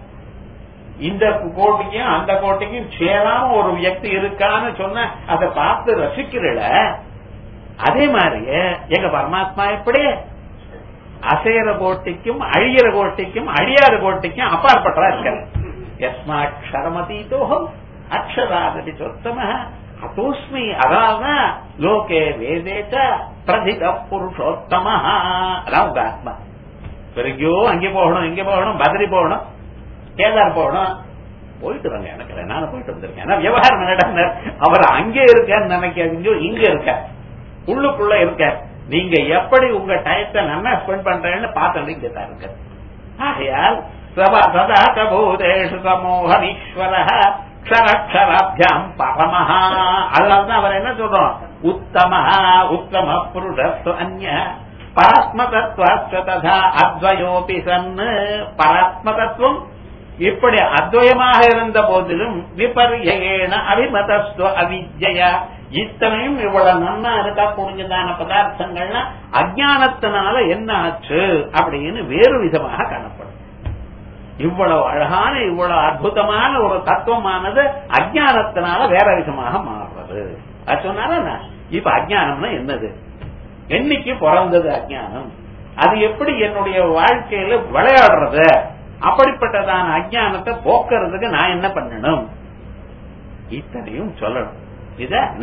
இந்த கோட்டிக்கும் அந்த கோட்டிக்கும் சேராம ஒரு வியக்தி இருக்கான்னு சொன்ன அதை பார்த்து ரசிக்கிறல அதே மாதிரியே எங்க பரமாத்மா எப்படி அசைற கோட்டிக்கும் அழியிற கோட்டிக்கும் அழியாத கோட்டிக்கும் அப்பாற்பட்டதா இருக்காரு யஸ்மாட்சரமதீதோகம் அக்ஷராதபி சொத்தம அதோஸ்மி அதாவது லோகே வேதேச்ச பிரதித புருஷோத்தம அதான் உங்க ஆத்மா பெருகியோ அங்கே போகணும் இங்க போகணும் பத்ரி போகணும் கேதார் போகணும் போயிட்டு வாங்க எனக்கு நானும் போயிட்டு வந்திருக்கேன் ஆனா விவகாரம் என்னடா அவர் அங்கே இருக்கேன்னு நினைக்காதீங்க இங்க இருக்க உள்ளுக்குள்ள இருக்க நீங்க எப்படி உங்க டயத்தை நல்லா ஸ்பெண்ட் பண்றேன்னு பார்த்து இங்க தான் இருக்க ஆகையால் சதா கபூதேஷு சமோகனீஸ்வர க்ஷரக்ஷராபியாம் பரமஹா அதனால்தான் அவர் என்ன சொல்றோம் உத்தமஹா உத்தம புருஷஸ்து அந்நிய பராத்மதத்வாச்ச ததா அத்வயோபி சன்னு பராத்மதத்துவம் இப்படி அத்வயமாக இருந்த போதிலும் விபர்யேன அபிமதஸ்துவ அவித்யா இத்தனையும் இவ்வளவு நன்னா இருக்கக்கூடியதான பதார்த்தங்கள்னா அஜானத்தினால என்ன ஆச்சு அப்படின்னு வேறு விதமாக காணப்படும் இவ்வளவு அழகான இவ்வளவு அற்புதமான ஒரு தத்துவமானது அஜானத்தினால வேற விதமாக மாறுறது அது சொன்னால இப்ப அஜானம்னா என்னது என்னைக்கு பிறந்தது அஜானம் அது எப்படி என்னுடைய வாழ்க்கையில விளையாடுறது அப்படிப்பட்டதான அஜானத்தை போக்குறதுக்கு நான் என்ன பண்ணணும் இத்தனையும் சொல்லணும் இத